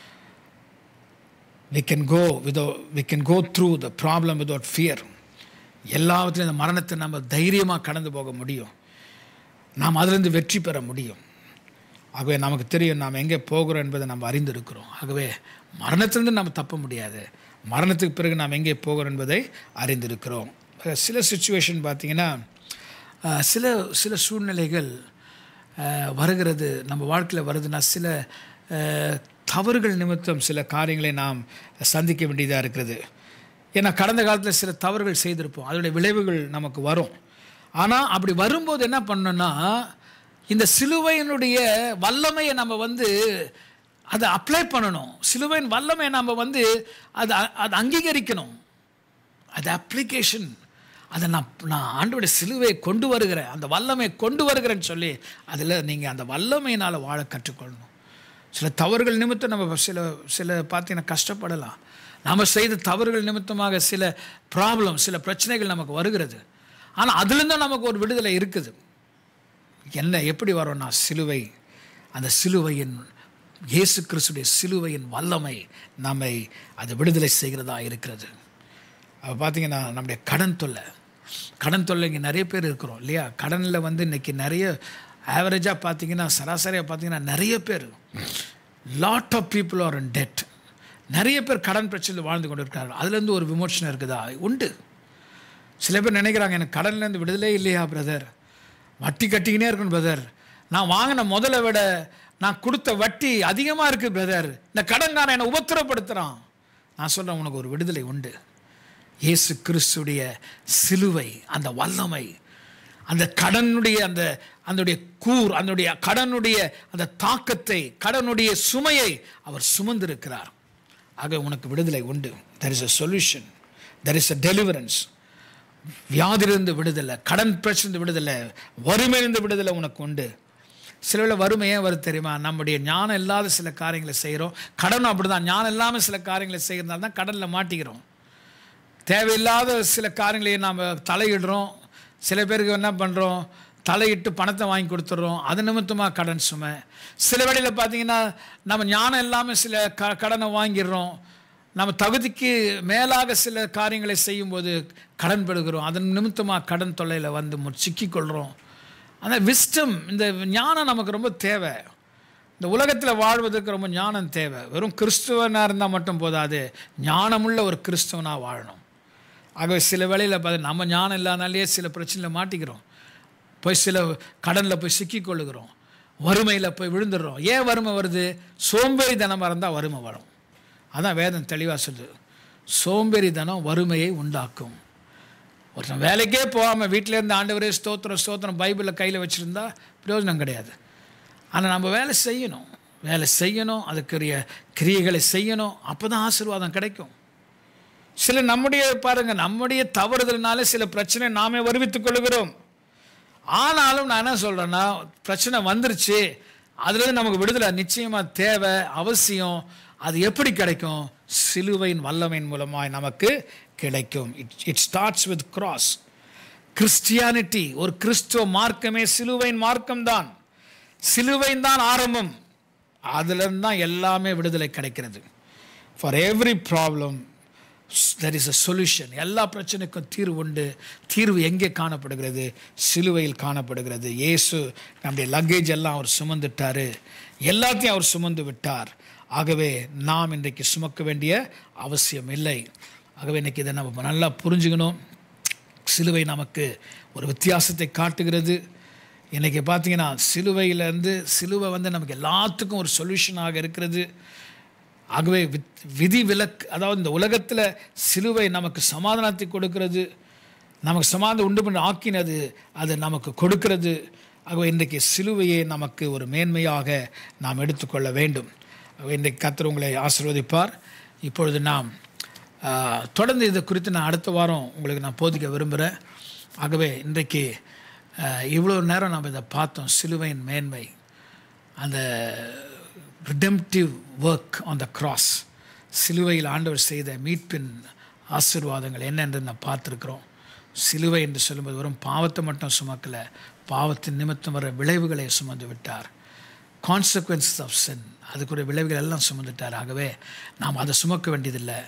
we can go without we can go through the problem without fear எல்லாவற்றிலும் இந்த மரணத்தை நம்ம தைரியமாக கடந்து போக முடியும் நாம் அதிலிருந்து வெற்றி பெற முடியும் ஆகவே நமக்கு தெரியும் நாம் எங்கே போகிறோம் என்பதை நம்ம அறிந்திருக்கிறோம் ஆகவே மரணத்திலிருந்து நம்ம தப்ப முடியாது மரணத்துக்கு பிறகு நாம் எங்கே போகிறோம் என்பதை அறிந்திருக்கிறோம் அஹ் சில சுச்சுவேஷன் பார்த்தீங்கன்னா அஹ் சில சில சூழ்நிலைகள் அஹ், வருகிறது நம்ம வாழ்க்கையில் வருதுன்னா சில அஹ், தவறுகள் நிமித்தம் சில காரியங்களை நாம் சந்திக்க வேண்டியதாக இருக்கிறது ஏன்னா கடந்த காலத்தில் சில தவறுகள் செய்திருப்போம் அதனுடைய விளைவுகள் நமக்கு வரும் ஆனால் அப்படி வரும்போது என்ன பண்ணணும்னா இந்த சிலுவையினுடைய வல்லமையை நம்ம வந்து அதை அப்ளை பண்ணணும் சிலுவையின் வல்லமையை நம்ம வந்து அதை அதை அங்கீகரிக்கணும் அது அப்ளிகேஷன் அதை நான் நான் ஆண்டோடைய சிலுவையை கொண்டு வருகிறேன் அந்த வல்லமையை கொண்டு வருகிறேன்னு சொல்லி அதில் நீங்கள் அந்த வல்லமையினால் வாழ கற்றுக்கொள்ளணும் சில தவறுகள் நிமித்தம் நம்ம சில சில பார்த்தீங்கன்னா கஷ்டப்படலாம் நாம் செய்த தவறுகள் நிமித்தமாக சில ப்ராப்ளம் சில பிரச்சனைகள் நமக்கு வருகிறது ஆனால் அதுலேருந்தும் நமக்கு ஒரு விடுதலை இருக்குது என்ன எப்படி வரோம்னா சிலுவை அந்த சிலுவையின் இயேசு கிறிஸ்துடைய சிலுவையின் வல்லமை நம்மை அது விடுதலை செய்கிறதா இருக்கிறது அப்போ பார்த்தீங்கன்னா நம்முடைய கடன் தொல்லை கடன் தொல்லை இங்கே நிறைய பேர் இருக்கிறோம் இல்லையா கடனில் வந்து இன்றைக்கி நிறைய ஆவரேஜாக பார்த்தீங்கன்னா சராசரியாக பார்த்தீங்கன்னா நிறைய பேர் lot of people are in debt நிறைய பேர் கடன் பிரச்சனையில் வாழ்ந்து கொண்டு இருக்கார்கள் அதுலேருந்து ஒரு விமோசனம் இருக்குதா உண்டு சில பேர் நினைக்கிறாங்க எனக்கு கடன்லேருந்து விடுதலே இல்லையா பிரதர் வட்டி கட்டிக்கினே இருக்கணும் பிரதர் நான் வாங்கின முதலை விட நான் கொடுத்த வட்டி அதிகமாக இருக்குது பிரதர் இந்த கடன்காரன் என்னை உபத்திரப்படுத்துகிறான் நான் சொல்கிறேன் உனக்கு ஒரு விடுதலை உண்டு இயேசு கிறிஸ்துடைய சிலுவை அந்த வல்லமை அந்த கடனுடைய அந்த அதனுடைய கூர் அதனுடைய கடனுடைய அந்த தாக்கத்தை கடனுடைய சுமையை அவர் சுமந்திருக்கிறார் ஆக உனக்கு விடுதலை உண்டு there is a solution there is a deliverance வியாதிலிருந்து விடுதலை கடன் பிரச்சனை விடுதலை வறுமையிலிருந்து விடுதலை உனக்கு உண்டு சில வேளை வறுமை ஏன் வருது தெரியுமா நம்முடைய ஞானம் இல்லாத சில காரியங்களை செய்கிறோம் கடனும் அப்படி தான் ஞானம் இல்லாமல் சில காரியங்களை செய்கிறதால தான் கடனில் மாட்டிக்கிறோம் தேவையில்லாத சில காரியங்களையும் நாம் தலையிடுறோம் சில பேருக்கு என்ன பண்ணுறோம் தலையிட்டு பணத்தை வாங்கி கொடுத்துட்றோம் அது நிமித்தமாக கடன் சுமை சில வேளையில் பார்த்தீங்கன்னா நம்ம ஞானம் இல்லாமல் சில க கடனை வாங்கிடுறோம் நம்ம தகுதிக்கு மேலாக சில காரியங்களை செய்யும்போது கடன் பெறுகிறோம் அதன் நிமித்தமாக கடன் தொல்லையில் வந்து மு- சிக்கிக்கொள்கிறோம் அந்த விஸ்டம் இந்த ஞானம் நமக்கு ரொம்ப தேவை இந்த உலகத்தில் வாழ்வதற்கு ரொம்ப ஞானம் தேவை வெறும் கிறிஸ்துவனாக இருந்தால் மட்டும் போதாது ஞானமுள்ள ஒரு கிறிஸ்துவனாக வாழணும் ஆகவே சில வேளையில் பார்த்து நம்ம ஞானம் இல்லாதனாலேயே சில பிரச்சனையில் மாட்டிக்கிறோம் போய் சில கடனில் போய் சிக்கிக்கொள்ளுகிறோம் வறுமையில் போய் விழுந்துடுறோம் ஏன் வறுமை வருது சோம்பேறித்தனமாக இருந்தால் வறுமை வரும் அதான் வேதம் தெளிவாக சொல்லுது சோம்பேறித்தனம் வறுமையை உண்டாக்கும் ஒருத்தன் வேலைக்கே போகாமல் வீட்டில் இருந்து ஆண்டவரே ஸ்தோத்திரம் ஸ்தோத்திரம் பைபிளில் கையில் வச்சுருந்தா பிரயோஜனம் கிடையாது ஆனால் நம்ம வேலை செய்யணும் வேலை செய்யணும் அதுக்குரிய கிரியைகளை செய்யணும் அப்போ தான் ஆசீர்வாதம் கிடைக்கும் சில நம்முடைய பாருங்க நம்முடைய தவறுதல்னால சில பிரச்சனை நாமே வருவித்துக் கொள்கிறோம் ஆனாலும் நான் என்ன சொல்கிறேன்னா பிரச்சனை வந்துருச்சு அதுலேருந்து நமக்கு விடுதலை நிச்சயமாக தேவை அவசியம் அது எப்படி கிடைக்கும் சிலுவையின் வல்லமையின் மூலமாய் நமக்கு கிடைக்கும் it it starts with cross Christianity ஒரு கிறிஸ்துவ மார்க்கமே சிலுவையின் மார்க்கம்தான் சிலுவையின் தான் ஆரம்பம் அதுலேருந்து தான் எல்லாமே விடுதலை கிடைக்கிறது for every problem there is a solution எல்லா பிரச்சனைக்கும் தீர்வு உண்டு தீர்வு எங்கே காணப்படுகிறது சிலுவையில் காணப்படுகிறது இயேசு நம்முடைய லக்கேஜ் எல்லாம் அவர் சுமந்துட்டார் எல்லாத்தையும் அவர் சுமந்து விட்டார் ஆகவே நாம் இன்றைக்கு சுமக்க வேண்டிய அவசியம் இல்லை ஆகவே இன்றைக்கி இதை நம்ம நல்லா புரிஞ்சுக்கணும் சிலுவை நமக்கு ஒரு வித்தியாசத்தை காட்டுகிறது இன்றைக்கி பார்த்தீங்கன்னா சிலுவையிலேருந்து சிலுவை வந்து நமக்கு எல்லாத்துக்கும் ஒரு சொல்யூஷனாக இருக்கிறது ஆகவே வித் விதி விலக்கு அதாவது இந்த உலகத்தில் சிலுவை நமக்கு சமாதானத்தை கொடுக்கிறது நமக்கு சமாதானம் உண்டு பண்ண ஆக்கினது அது நமக்கு கொடுக்கிறது ஆகவே இன்றைக்கு சிலுவையை நமக்கு ஒரு மேன்மையாக நாம் எடுத்துக்கொள்ள வேண்டும் ஆகவே இன்றைக்கு கர்த்தர் உங்களை ஆசீர்வதிப்பார் இப்பொழுது நாம் ஆ, தொடர்ந்து இது குறித்து நான் அடுத்த வாரம் உங்களுக்கு நான் போதிக்க விரும்புகிறேன் ஆகவே இன்றைக்கு ஆ, இவ்வளோ நேரம் நாம் இதை பார்த்தோம் சிலுவையின் மேன்மை அந்த redemptive work on the cross சிலுவையில் ஆண்டவர் செய்த மீட்பின் ஆசீர்வாதங்கள் என்னென்று நான் பார்த்துருக்குறோம் சிலுவை என்று சொல்லும்போது வெறும் பாவத்தை மட்டும் சுமக்கலை பாவத்தின் நிமித்தம் வர விளைவுகளை சுமந்து விட்டார் கான்சிக்வன்சஸ் ஆஃப் sin அதுக்குரிய விளைவுகள் எல்லாம் சுமந்துட்டார் ஆகவே நாம் அதை சுமக்க வேண்டியதில்லை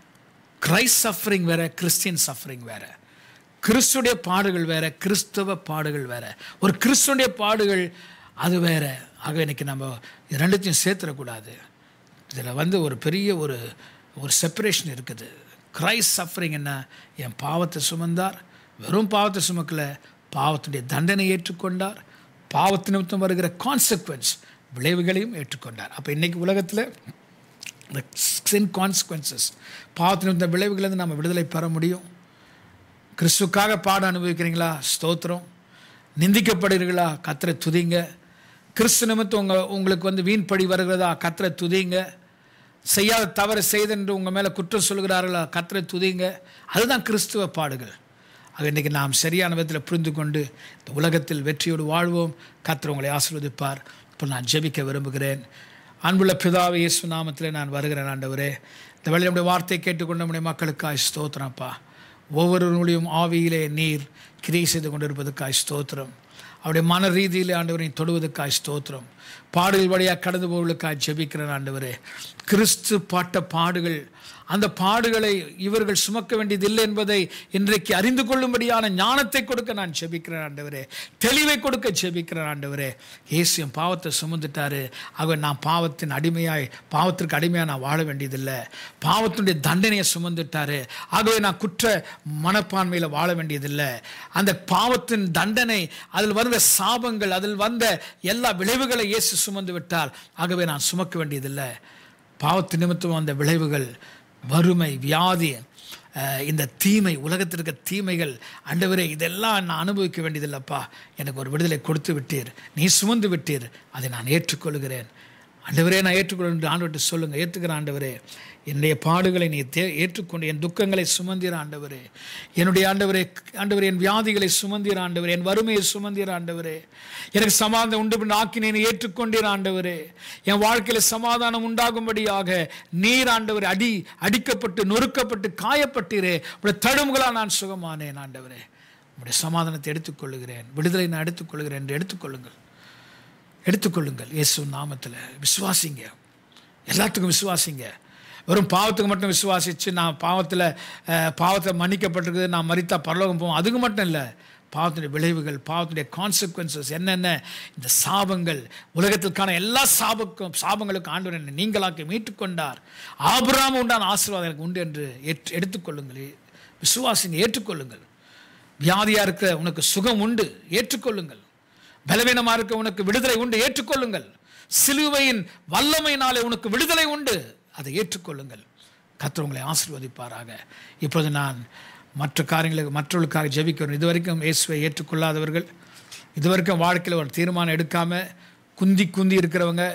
கிரைஸ்ட் சஃபரிங் வேற கிறிஸ்டியன் சஃபரிங் வேற கிறிஸ்துடைய பாடுகள் வேற கிறிஸ்தவ பாடுகள் வேற ஒரு கிறிஸ்துடைய பாடுகள் அது வேற ஆக இன்னைக்கு நம்ம இது ரெண்டுத்தையும் சேர்த்துடக்கூடாது இதில் வந்து ஒரு பெரிய ஒரு ஒரு செப்பரேஷன் இருக்குது கிரைஸ்ட் சஃபரிங் என்ன என் பாவத்தை சுமந்தார் வெறும் பாவத்தை சுமக்கல பாவத்துடைய தண்டனை ஏற்றுக்கொண்டார் பாவத்து நிமித்தம் வருகிற கான்சிக்வன்ஸ் விளைவுகளையும் ஏற்றுக்கொண்டார் அப்போ இன்னைக்கு உலகத்தில் இந்த சின் கான்சிக்வன்சஸ் பாவத்தின் இந்த விளைவுகளிலிருந்து நம்ம விடுதலை பெற முடியும் கிறிஸ்துக்காக பாடம் அனுபவிக்கிறீங்களா ஸ்தோத்திரம் நிந்திக்கப்படுகிறீர்களா கத்தரை துதிங்க கிறிஸ்து நிமித்தம் உங்கள் உங்களுக்கு வந்து வீண் பழி வருகிறதா கத்தரை துதிங்க செய்யாத தவறு செய்தென்று உங்கள் மேலே குற்றம் சொல்கிறார்களா கத்தரை துதிங்க அதுதான் கிறிஸ்துவ பாடுகள் அது இன்றைக்கி நாம் சரியான விதத்தில் புரிந்து கொண்டு இந்த உலகத்தில் வெற்றியோடு வாழ்வோம் கத்தர் உங்களை ஆசீர்வதிப்பார் இப்போ நான் ஜெபிக்க விரும்புகிறேன் அன்புள்ள பிதாவை இயேசு நாமத்தில் நான் வருகிறேன் ஆண்டவரே இந்த வேளையில் நம்முடைய வார்த்தையை கேட்டுக்கொண்ட நம்முடைய மக்களுக்காய் ஸ்தோத்திரம்ப்பா ஒவ்வொருவருடைய ஆவியிலே நீர் கிரியை செய்து கொண்டிருப்பதற்காய் ஸ்தோத்திரம் அவருடைய மன ரீதியிலே ஆண்டவரை தொடுவதற்காய் ஸ்தோத்திரம் பாடுகள் வழியாக கடந்து போவர்களுக்காய் ஜெபிக்கிறேன் ஆண்டவரே கிறிஸ்து பாட்ட பாடுகள் அந்த பாடுகளை இவர்கள் சுமக்க வேண்டியதில்லை என்பதை இன்றைக்கு அறிந்து கொள்ளும்படியான ஞானத்தை கொடுக்க நான் ஜெபிக்கிறேன் ஆண்டவரே தெளிவை கொடுக்க ஜெபிக்கிறேன் ஆண்டவரே இயேசு என் பாவத்தை சுமந்துட்டாரு ஆக நான் பாவத்தின் அடிமையாய் பாவத்திற்கு அடிமையாக நான் வாழ வேண்டியதில்லை பாவத்தினுடைய தண்டனையை சுமந்துட்டாரு ஆகவே நான் குற்ற மனப்பான்மையில் வாழ வேண்டியதில்லை அந்த பாவத்தின் தண்டனை அதில் வந்த சாபங்கள் அதில் வந்த எல்லா விளைவுகளை இயேசு சுமந்து விட்டால் ஆகவே நான் சுமக்க வேண்டியதில்லை பாவத்து நிமித்தம் அந்த விளைவுகள் வறுமை வியாதி அஹ், இந்த தீமை உலகத்தில் இருக்க தீமைகள் ஆண்டவரே இதெல்லாம் நான் அனுபவிக்க வேண்டியதில்லைப்பா எனக்கு ஒரு விடுதலை கொடுத்து விட்டீர் நீ சுமந்து விட்டீர் அதை நான் ஏற்றுக்கொள்கிறேன் ஆண்டவரே நான் ஏற்றுக்கொள்ள ஆண்டவர்கிட்ட சொல்லுங்கள் ஏற்றுக்கிறேன் ஆண்டவரே என்னுடைய பாடுகளை நீ தே ஏற்றுக்கொண்டு என் துக்கங்களை சுமந்தீர் ஆண்டவரே என்னுடைய ஆண்டவரே ஆண்டவரே என் வியாதிகளை சுமந்தீர் ஆண்டவரே என் வறுமையை சுமந்தீர் ஆண்டவரே எனக்கு சமாதானம் உண்டு பண்ண ஆக்கினேன் ஏற்றுக்கொண்டீர் ஆண்டவரே என் வாழ்க்கையில் சமாதானம் உண்டாகும்படியாக நீர் ஆண்டவரே அடி அடிக்கப்பட்டு நொறுக்கப்பட்டு காயப்பட்டீரே உடைய தழும்புகளால் நான் சுகமானேன் ஆண்டவரே உடைய சமாதானத்தை எடுத்துக்கொள்ளுகிறேன் விடுதலை நான் எடுத்துக்கொள்கிறேன் என்று எடுத்துக்கொள்ளுங்கள் எடுத்துக்கொள்ளுங்கள் இயேசு நாமத்தில் விசுவாசிங்க எல்லாத்துக்கும் விசுவாசிங்க வெறும் பாவத்துக்கு மட்டும் விசுவாசித்து நான் பாவத்தில் அஹ், பாவத்தை மன்னிக்கப்பட்டிருக்குது நான் மறித்தா பரலோகம் போவோம் அதுக்கு மட்டும் இல்லை பாவத்துடைய விளைவுகள் பாவத்துடைய கான்சிக்வன்சஸ் என்னென்ன இந்த சாபங்கள் உலகத்திற்கான எல்லா சாபக்கும் சாபங்களுக்கும் ஆண்டவர் என்னை நீங்களாக்கி மீட்டுக்கொண்டார் ஆபிராம உண்டான ஆசீர்வாதம் எனக்கு உண்டு என்று ஏற்று எடுத்துக்கொள்ளுங்கள் விசுவாசிங்க ஏற்றுக்கொள்ளுங்கள் வியாதியாக இருக்கிற உனக்கு சுகம் உண்டு ஏற்றுக்கொள்ளுங்கள் பலவீனமாக இருக்க உனக்கு விடுதலை உண்டு ஏற்றுக்கொள்ளுங்கள் சிலுவையின் வல்லமையினாலே உனக்கு விடுதலை உண்டு அதை ஏற்றுக்கொள்ளுங்கள் கர்த்தர் உங்களை ஆசீர்வதிப்பாராக இப்போது நான் மற்ற காரியங்களுக்கு மற்றவர்களுக்காக ஜெபிக்கிறோம் இதுவரைக்கும் இயேசுவை ஏற்றுக்கொள்ளாதவர்கள் இதுவரைக்கும் வாழ்க்கையில் ஒரு தீர்மானம் எடுக்காமல் குந்தி குந்தி இருக்கிறவங்க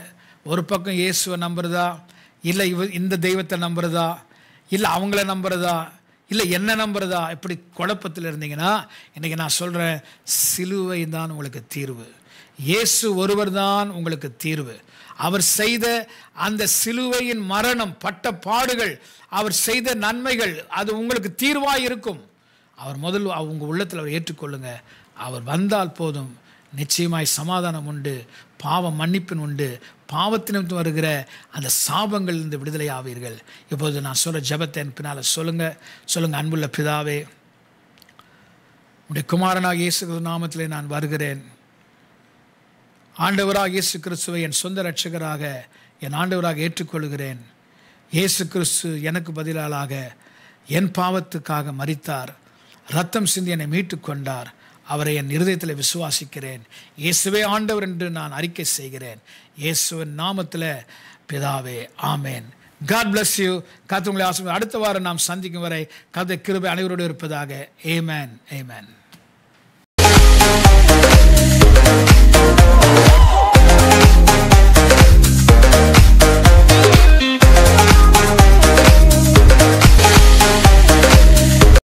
ஒரு பக்கம் இயேசுவை நம்புறதா இல்லை இவ இந்த தெய்வத்தை நம்புறதா இல்லை அவங்கள நம்புறதா இல்லை என்ன நம்புறதா இப்படி குழப்பத்தில் இருந்தீங்கன்னா இன்றைக்கி நான் சொல்கிறேன் சிலுவை தான் உங்களுக்கு தீர்வு இயேசு ஒருவர் தான் உங்களுக்கு தீர்வு அவர் செய்த அந்த சிலுவையின் மரணம் பட்ட பாடுகள் அவர் செய்த நன்மைகள் அது உங்களுக்கு தீர்வாக இருக்கும் அவர் முதல் அவங்க உள்ளத்தில் அவர் ஏற்றுக்கொள்ளுங்க அவர் வந்தால் போதும் நிச்சயமாய் சமாதானம் உண்டு பாவம் மன்னிப்பின் உண்டு பாவத்தினிமித்து வருகிற அந்த சாபங்களிலிருந்து விடுதலை ஆவீர்கள் இப்போது நான் சொல்கிற ஜெபத்தை என் பின்னால் சொல்லுங்கள் சொல்லுங்கள் அன்புள்ள பிதாவே உடைய குமாரனாக இயேசு கிறிஸ்து நாமத்திலே நான் வருகிறேன் ஆண்டவராக இயேசு கிறிஸ்துவை என் சொந்த ரட்சகராக என் ஆண்டவராக ஏற்றுக்கொள்கிறேன் இயேசு கிறிஸ்து எனக்கு பதிலாளாக என் பாவத்துக்காக மரித்தார் ரத்தம் சிந்தி என்னை மீட்டு கொண்டார் அவரை என் இருதயத்தில் விசுவாசிக்கிறேன் இயேசுவே ஆண்டவர் என்று நான் அறிக்கை செய்கிறேன் இயேசுவின் நாமத்தில் பிதாவே ஆமேன் காட் bless யூ கத்து உங்களை ஆசிரியர் அடுத்த வாரம் நாம் சந்திக்கும் வரை கதை கிருபை அனைவரோடு இருப்பதாக ஏமேன் ஏமேன்